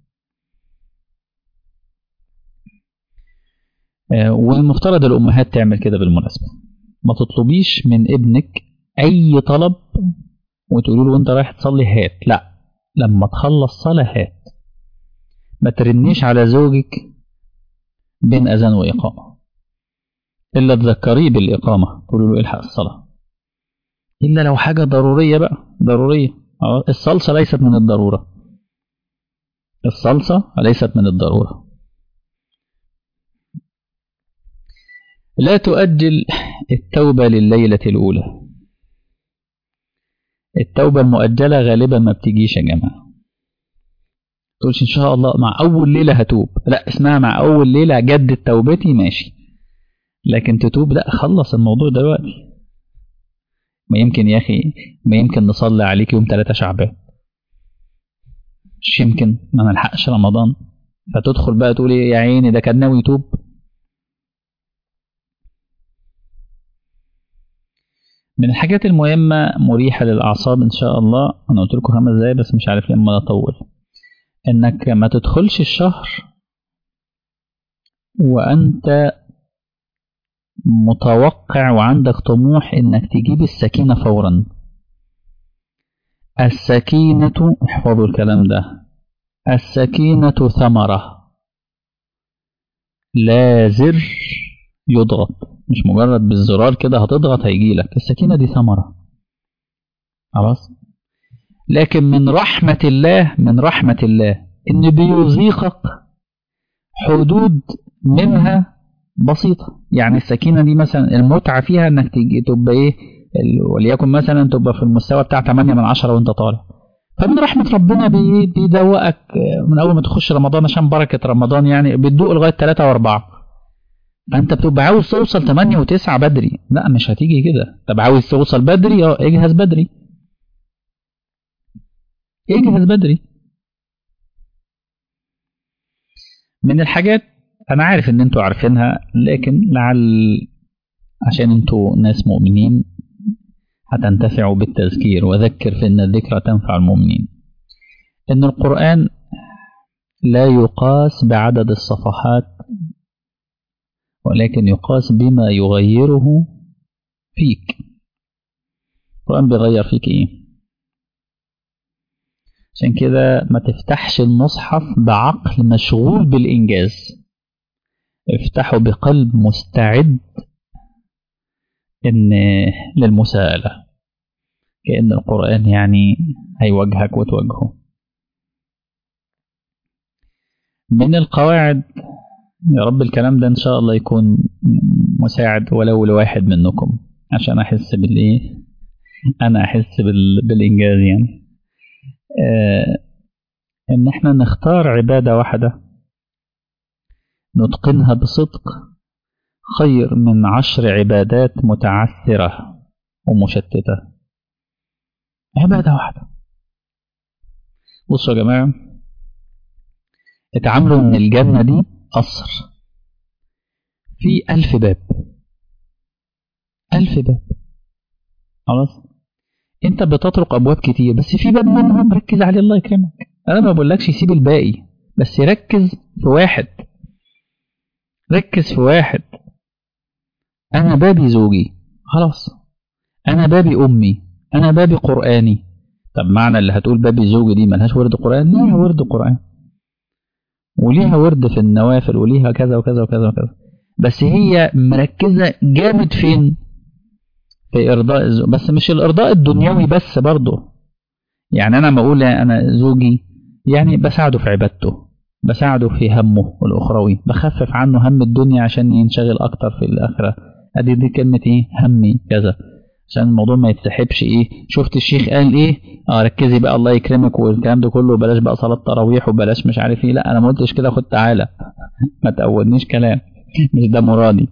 آه والمفترض الامهات تعمل كده بالمناسبة ما تطلبيش من ابنك اي طلب وتقولي له وانت رايح تصلي هات لا لما تخلص صلاة هات ما ترنيش على زوجك بين أذان وإقامة إلا تذكريه بالإقامة تقول له الحق الصلاة إلا لو حاجة ضرورية بقى ضرورية الصلصة ليست من الضرورة الصلصة ليست من الضرورة لا تؤجل التوبة لليلة الأولى التوبة المؤجلة غالبا ما بتجيش يا جماعة تقولش ان شاء الله مع اول ليله هتوب لا اسمها مع اول ليله جدد توبتي ماشي لكن تتوب لا خلص الموضوع دلوقتي ما يمكن يا اخي ما يمكن نصلي عليك يوم 3 شعبان مش يمكن ما نلحقش رمضان فتدخل بقى تقول يا عيني ده كان ناوي يتوب من الحاجات المهمة مريحة للأعصاب إن شاء الله أنا قلت لكم خمس دقايق بس مش عارف لما أطول انك ما تدخلش الشهر وانت متوقع وعندك طموح انك تجيب السكينة فورا السكينة احفظوا الكلام ده السكينة ثمرة لا زر يضغط مش مجرد بالزرار كده هتضغط هيجيلك السكينة دي ثمرة خلاص لكن من رحمة الله من رحمة الله إن بيذيقك حدود منها بسيطة يعني السكينة دي مثلا المتعة فيها إنك تيجي تبقى إيه وليكن مثلا تبقى في المستوى بتاع 8 من 10 وأنت طالع فمن رحمة ربنا بيدوقك من أول ما تخش رمضان عشان بركة رمضان يعني بتدوق لغاية 3 و4 فأنت بتبقى عاوز توصل 8 و9 بدري لا مش هتيجي كده طب عاوز توصل بدري اه اجهز بدري اجهز بدري من الحاجات انا عارف ان انتوا عارفينها لكن لعل عشان انتوا ناس مؤمنين هتنتفعوا بالتذكير وذكر فإن الذكرى تنفع المؤمنين إن القرآن لا يقاس بعدد الصفحات ولكن يقاس بما يغيره فيك القرآن بيغير فيك ايه عشان كده ما تفتحش المصحف بعقل مشغول بالإنجاز افتحه بقلب مستعد إن للمساءلة كأن القرآن يعني هيواجهك وتواجهه من القواعد يا رب الكلام ده إن شاء الله يكون مساعد ولو لواحد منكم عشان أحس بالإيه أنا أحس بال... بالإنجاز يعني آه إن إحنا نختار عبادة واحدة نتقنها بصدق خير من عشر عبادات متعثرة ومشتتة عبادة واحدة بصوا يا جماعة اتعاملوا ان الجنة دي قصر في ألف باب ألف باب خلاص انت بتطرق ابواب كتير بس في باب منهم ركز عليه الله يكرمك انا ما بقولكش سيب الباقي بس ركز في واحد ركز في واحد انا بابي زوجي خلاص انا بابي امي انا بابي قراني طب معنى اللي هتقول بابي زوجي دي ملهاش ورد قران ليها ورد قران وليها ورد في النوافل وليها كذا وكذا وكذا وكذا بس هي مركزه جامد فين في ارضاء الزوج بس مش الارضاء الدنيوي بس برضه يعني انا ما اقول انا زوجي يعني بساعده في عبادته بساعده في همه الاخروي بخفف عنه هم الدنيا عشان ينشغل اكتر في الاخره ادي دي كلمه ايه همي كذا عشان الموضوع ما يتسحبش ايه شفت الشيخ قال ايه اه ركزي بقى الله يكرمك والكلام ده كله بلاش بقى صلاه تراويح وبلاش مش عارف ايه لا انا ما قلتش كده خد تعالى ما تقودنيش كلام مش ده مرادي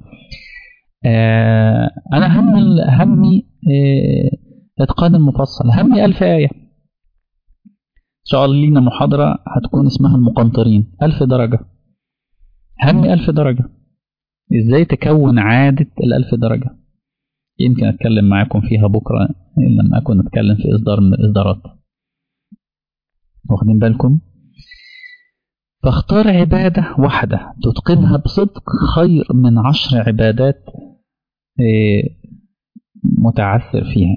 آه انا هم همي آه اتقان المفصل همي ألف آية إن شاء الله لينا محاضرة هتكون اسمها المقنطرين ألف درجة همي ألف درجة إزاي تكون عادة الألف درجة يمكن أتكلم معاكم فيها بكرة لما أكون أتكلم في إصدار من الإصدارات واخدين بالكم فاختار عبادة واحدة تتقنها بصدق خير من عشر عبادات متعثر فيها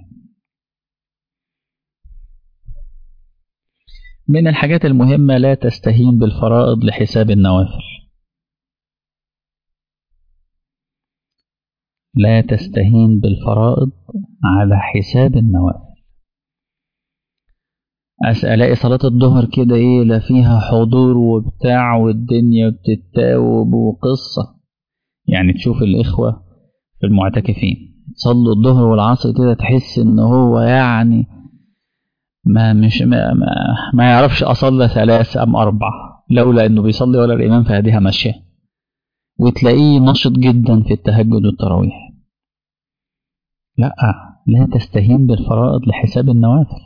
من الحاجات المهمة لا تستهين بالفرائض لحساب النوافل لا تستهين بالفرائض على حساب النوافل ألاقي صلاة الظهر كده إيه لا فيها حضور وبتاع والدنيا بتتاوب وقصة يعني تشوف الإخوة في المعتكفين تصلوا الظهر والعصر كده تحس إن هو يعني ما مش ما, ما, ما يعرفش أصلى ثلاث أم أربع لولا إنه بيصلي ولا الإمام فهديها ماشية وتلاقيه نشط جدا في التهجد والتراويح لا لا تستهين بالفرائض لحساب النوافل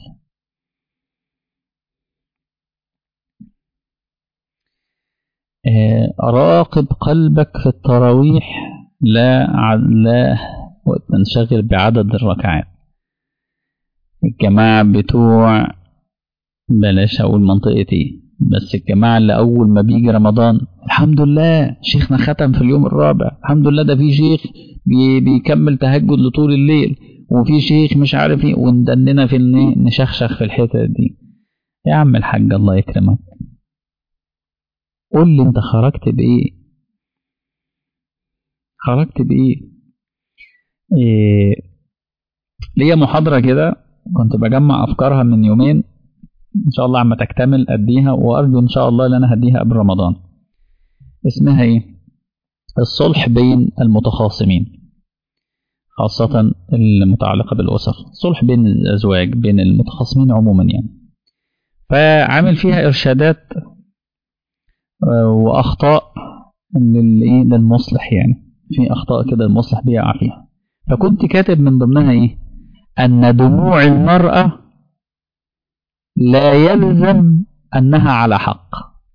راقب قلبك في التراويح لا لا تنشغل بعدد الركعات الجماعة بتوع بلاش أقول منطقتي بس الجماعة اللي أول ما بيجي رمضان الحمد لله شيخنا ختم في اليوم الرابع الحمد لله ده في شيخ بي بيكمل تهجد لطول الليل وفي شيخ مش عارف ايه وندننا في نشخشخ في الحتة دي يا عم الحاج الله يكرمك قول لي انت خرجت بايه خرجت بايه إيه ليا محاضرة كده كنت بجمع أفكارها من يومين إن شاء الله عما تكتمل أديها وأرجو إن شاء الله إن أنا هديها قبل رمضان اسمها إيه؟ الصلح بين المتخاصمين خاصة المتعلقة بالأسر صلح بين الأزواج بين المتخاصمين عموما يعني فعامل فيها إرشادات وأخطاء للمصلح يعني في أخطاء كده المصلح بيقع فيها فكنت كاتب من ضمنها إيه أن دموع المرأة لا يلزم أنها على حق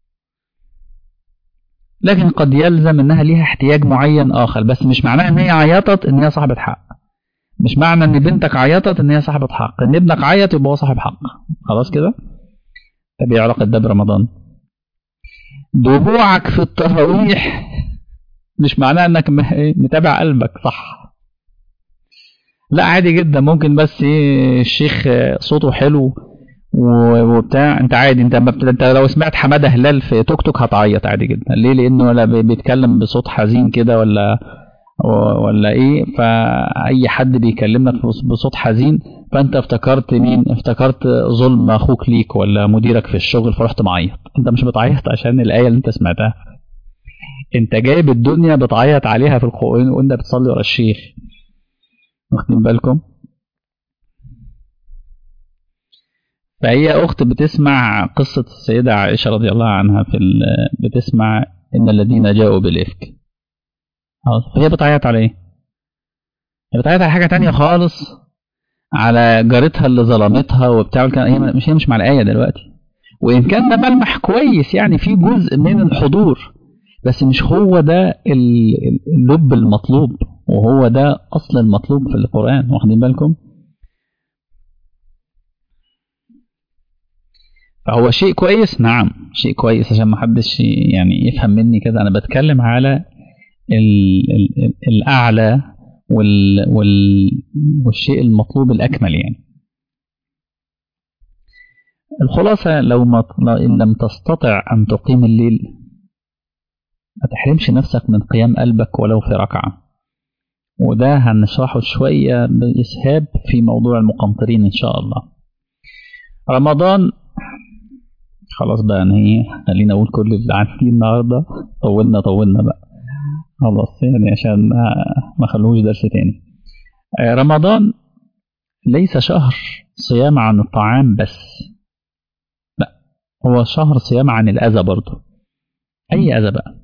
لكن قد يلزم أنها ليها احتياج معين آخر بس مش معناه أن هي عيطت أن هي صاحبة حق مش معنى أن بنتك عيطت أن هي صاحبة حق أن ابنك عيط يبقى هو صاحب حق خلاص كده طب ايه علاقة ده برمضان دموعك في التراويح مش معناه انك متابع قلبك صح لا عادي جدا ممكن بس ايه الشيخ صوته حلو وبتاع انت عادي انت انت لو سمعت حماده هلال في توك توك هتعيط عادي جدا ليه لانه ولا بيتكلم بصوت حزين كده ولا ولا ايه فاي حد بيكلمك بصوت حزين فانت افتكرت مين افتكرت ظلم اخوك ليك ولا مديرك في الشغل فرحت معيط انت مش بتعيط عشان الايه اللي انت سمعتها انت جايب الدنيا بتعيط عليها في القران وانت بتصلي ورا الشيخ واخدين بالكم فهي اخت بتسمع قصه السيده عائشه رضي الله عنها في بتسمع ان الذين جاءوا بالافك فهي بتعيط على ايه هي بتعيط على حاجه تانية خالص على جارتها اللي ظلمتها وبتاع هي مش هي مش مع الايه دلوقتي وان كان ده ملمح كويس يعني في جزء من الحضور بس مش هو ده اللب المطلوب وهو ده اصل المطلوب في القران واخدين بالكم فهو شيء كويس نعم شيء كويس عشان ما حدش يعني يفهم مني كده انا بتكلم على ال ال الاعلى وال وال والشيء المطلوب الاكمل يعني الخلاصة لو ما إن لم تستطع أن تقيم الليل ما تحرمش نفسك من قيام قلبك ولو في ركعة وده هنشرحه شوية بإسهاب في موضوع المقنطرين إن شاء الله رمضان خلاص بقى ايه خلينا اقول كل اللي عندي النهارده طولنا طولنا بقى خلاص يعني عشان ما خلوش درس تاني رمضان ليس شهر صيام عن الطعام بس لا هو شهر صيام عن الأذى برضه أي أذى بقى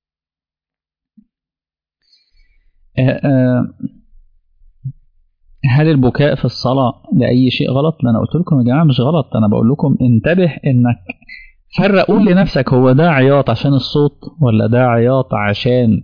هل البكاء في الصلاة لأي شيء غلط؟ لا أنا قلت لكم يا جماعة مش غلط أنا بقول لكم انتبه إنك فرق قول لنفسك هو ده عياط عشان الصوت ولا ده عياط عشان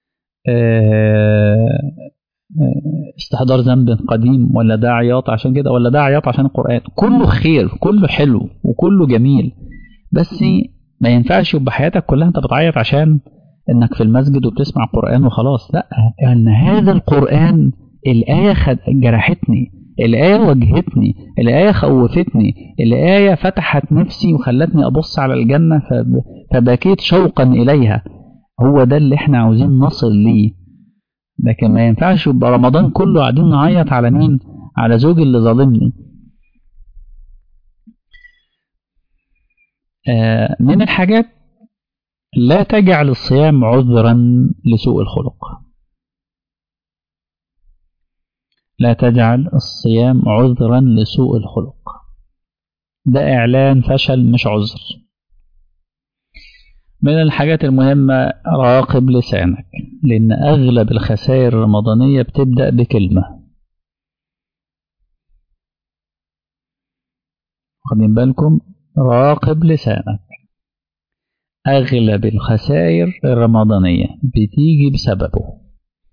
استحضار ذنب قديم ولا ده عياط عشان كده ولا ده عياط عشان القرآن كله خير كله حلو وكله جميل بس ما ينفعش يبقى حياتك كلها انت بتعيط عشان انك في المسجد وبتسمع قرآن وخلاص لا ان هذا القرآن الآية خد جرحتني الآية وجهتني الآية خوفتني الآية فتحت نفسي وخلتني أبص على الجنة فبكيت شوقا إليها هو ده اللي احنا عاوزين نصل ليه لكن ما ينفعش يبقى رمضان كله قاعدين نعيط على مين على زوجي اللي ظالمني آه من الحاجات لا تجعل الصيام عذرا لسوء الخلق لا تجعل الصيام عذرا لسوء الخلق ده إعلان فشل مش عذر من الحاجات المهمة راقب لسانك لأن أغلب الخسائر الرمضانية بتبدأ بكلمة واخدين بالكم راقب لسانك أغلب الخسائر الرمضانية بتيجي بسببه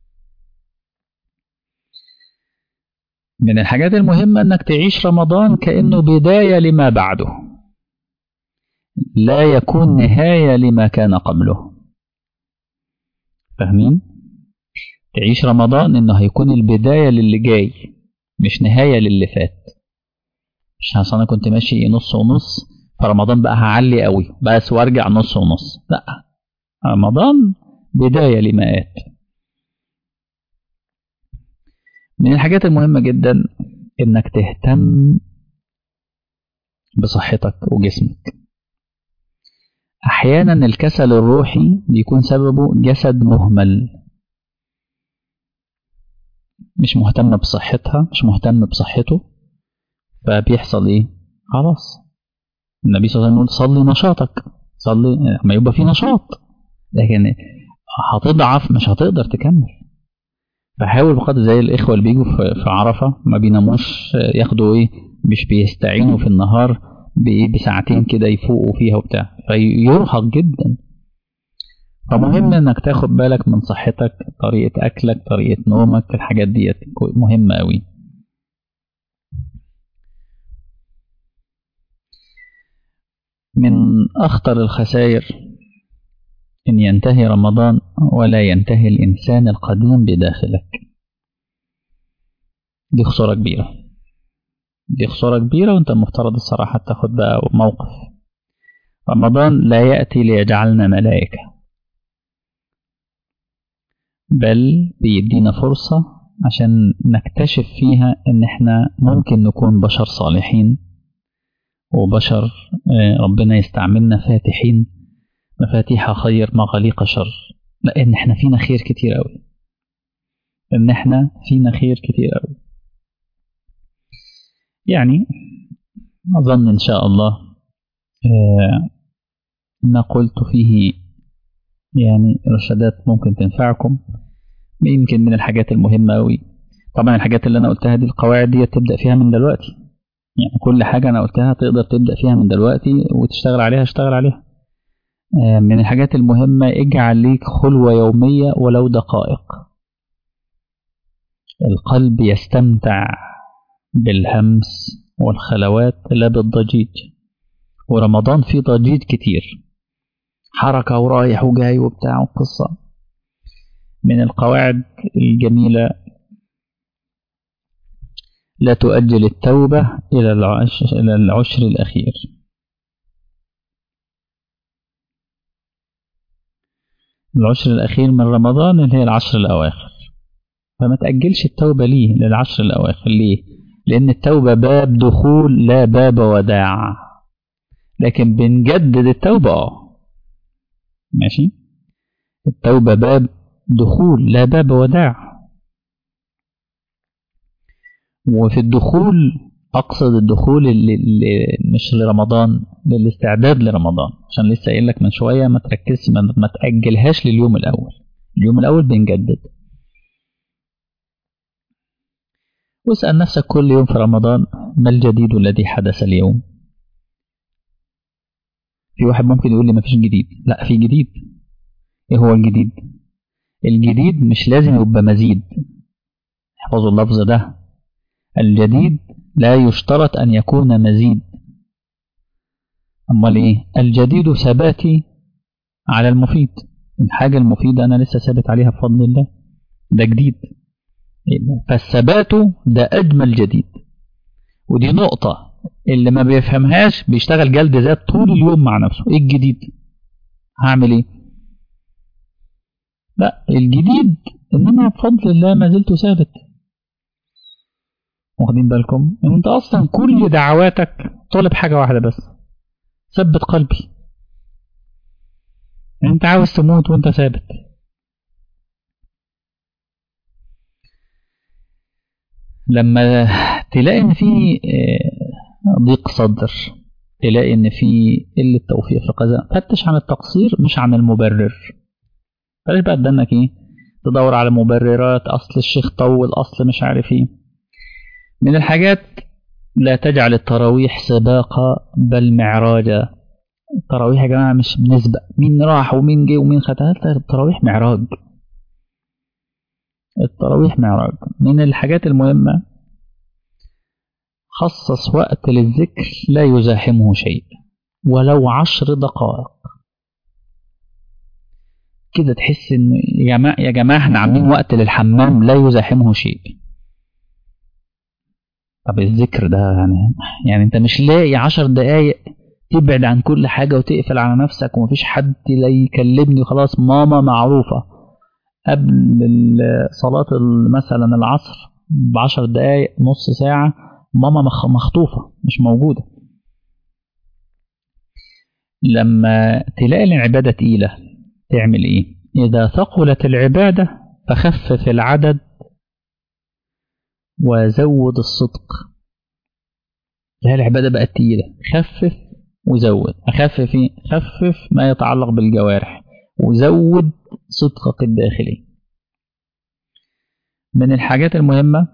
من الحاجات المهمة أنك تعيش رمضان كأنه بداية لما بعده لا يكون نهاية لما كان قبله فاهمين؟ تعيش رمضان إنه هيكون البداية للي جاي مش نهاية للي فات مش عشان أنا كنت ماشي نص ونص فرمضان بقى هعلي قوي بس وارجع نص ونص لا رمضان بداية لما آت من الحاجات المهمة جدا إنك تهتم بصحتك وجسمك أحيانا الكسل الروحي بيكون سببه جسد مهمل مش مهتم بصحتها مش مهتم بصحته فبيحصل ايه خلاص النبي صلى الله عليه وسلم يقول صلي نشاطك صلي ما يبقى في نشاط لكن هتضعف مش هتقدر تكمل فحاول بقدر زي الاخوه اللي بيجوا في عرفه ما بيناموش ياخدوا ايه مش بيستعينوا في النهار بايه بساعتين كده يفوقوا فيها وبتاع فيرهق جدا فمهم انك تاخد بالك من صحتك طريقه اكلك طريقه نومك الحاجات ديت مهمه قوي من اخطر الخسائر إن ينتهي رمضان ولا ينتهي الإنسان القديم بداخلك دي خسارة كبيرة دي خسارة كبيرة وانت المفترض الصراحة تاخد بقى موقف رمضان لا يأتي ليجعلنا ملائكة بل بيدينا فرصة عشان نكتشف فيها ان احنا ممكن نكون بشر صالحين وبشر ربنا يستعملنا فاتحين مفاتيح خير مغاليق شر لان احنا فينا خير كتير قوي ان احنا فينا خير كتير قوي يعني اظن ان شاء الله ما قلت فيه يعني رشادات ممكن تنفعكم يمكن من الحاجات المهمة أوي طبعا الحاجات اللي أنا قلتها دي القواعد دي تبدأ فيها من دلوقتي يعني كل حاجة أنا قلتها تقدر تبدأ فيها من دلوقتي وتشتغل عليها اشتغل عليها من الحاجات المهمة اجعل ليك خلوة يومية ولو دقائق القلب يستمتع بالهمس والخلوات لا بالضجيج ورمضان فيه ضجيج كتير حركة ورايح وجاي وبتاع وقصة من القواعد الجميلة لا تؤجل التوبة إلى العشر, إلى العشر الأخير العشر الأخير من رمضان اللي هي العشر الأواخر فما تأجلش التوبة ليه للعشر الأواخر ليه لأن التوبة باب دخول لا باب وداع لكن بنجدد التوبة اه ماشي التوبة باب دخول لا باب وداع وفي الدخول أقصد الدخول اللي اللي مش لرمضان للاستعداد لرمضان عشان لسه قايل لك من شوية ما تركزش ما, ما تأجلهاش لليوم الأول اليوم الأول بنجدد واسأل نفسك كل يوم في رمضان ما الجديد الذي حدث اليوم في واحد ممكن يقول لي ما فيش جديد لا في جديد ايه هو الجديد الجديد مش لازم يبقى مزيد احفظوا اللفظ ده الجديد لا يشترط أن يكون مزيد أمال إيه الجديد ثباتي على المفيد الحاجة المفيدة أنا لسه ثابت عليها بفضل الله ده جديد فالثبات ده أجمل جديد ودي نقطة اللي ما بيفهمهاش بيشتغل جلد ذات طول اليوم مع نفسه ايه الجديد هعمل ايه لا الجديد ان انا بفضل الله ما زلت ثابت واخدين بالكم ان انت اصلا كل دعواتك طالب حاجه واحده بس ثبت قلبي انت عاوز تموت وانت ثابت لما تلاقي ان في ضيق صدر تلاقي ان في قله توفيق في كذا فتش عن التقصير مش عن المبرر بلاش بقى تدنك ايه تدور على مبررات اصل الشيخ طول اصل مش عارف ايه من الحاجات لا تجعل التراويح سباقة بل معراجا التراويح يا جماعة مش بنسبة مين راح ومين جه ومين خدها التراويح معراج التراويح معراج من الحاجات المهمة خصص وقت للذكر لا يزاحمه شيء ولو عشر دقائق كده تحس ان يا جماعة يا جماعة احنا عاملين وقت للحمام لا يزاحمه شيء طب الذكر ده يعني يعني انت مش لاقي عشر دقايق تبعد عن كل حاجة وتقفل على نفسك ومفيش حد لا يكلمني خلاص ماما معروفة قبل صلاة مثلا العصر بعشر دقايق نص ساعة ماما مخطوفة مش موجودة لما تلاقي العبادة تقيلة تعمل ايه إذا ثقلت العبادة فخفف العدد وزود الصدق لا العبادة بقت تقيلة خفف وزود أخفف إيه؟ خفف ما يتعلق بالجوارح وزود صدقك الداخلي من الحاجات المهمة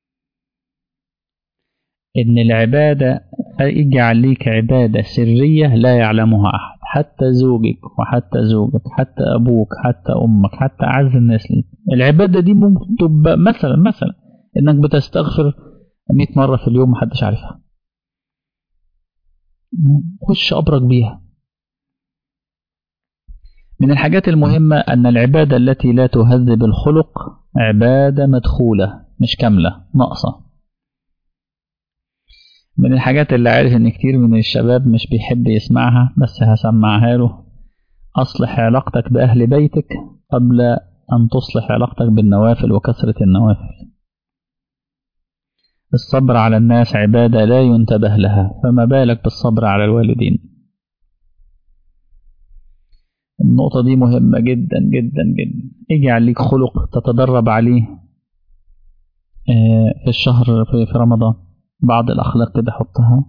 إن العبادة اجعل ليك عبادة سرية لا يعلمها أحد حتى زوجك وحتى زوجك حتى أبوك حتى أمك حتى أعز الناس ليك العبادة دي ممكن تبقى مثلا مثلا إنك بتستغفر 100 مرة في اليوم محدش عارفها خش أبرك بيها من الحاجات المهمة أن العبادة التي لا تهذب الخلق عبادة مدخولة مش كاملة ناقصة من الحاجات اللي عارف ان كتير من الشباب مش بيحب يسمعها بس هسمعها له اصلح علاقتك باهل بيتك قبل ان تصلح علاقتك بالنوافل وكثرة النوافل الصبر على الناس عبادة لا ينتبه لها فما بالك بالصبر على الوالدين النقطة دي مهمة جدا جدا جدا اجعل ليك خلق تتدرب عليه في الشهر في رمضان بعض الأخلاق كده حطها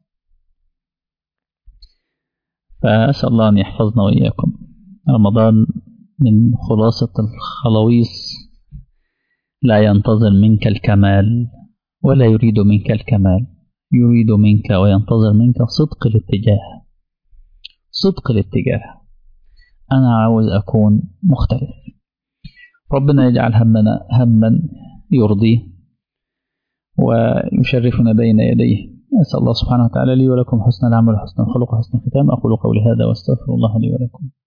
فأسأل الله أن يحفظنا وإياكم رمضان من خلاصة الخلاويص لا ينتظر منك الكمال ولا يريد منك الكمال يريد منك وينتظر منك صدق الاتجاه صدق الاتجاه أنا عاوز أكون مختلف ربنا يجعل همنا هما يرضيه ويشرفنا بين يديه أسأل الله سبحانه وتعالى لي ولكم حسن العمل وحسن الخلق وحسن الختام أقول قولي هذا واستغفر الله لي ولكم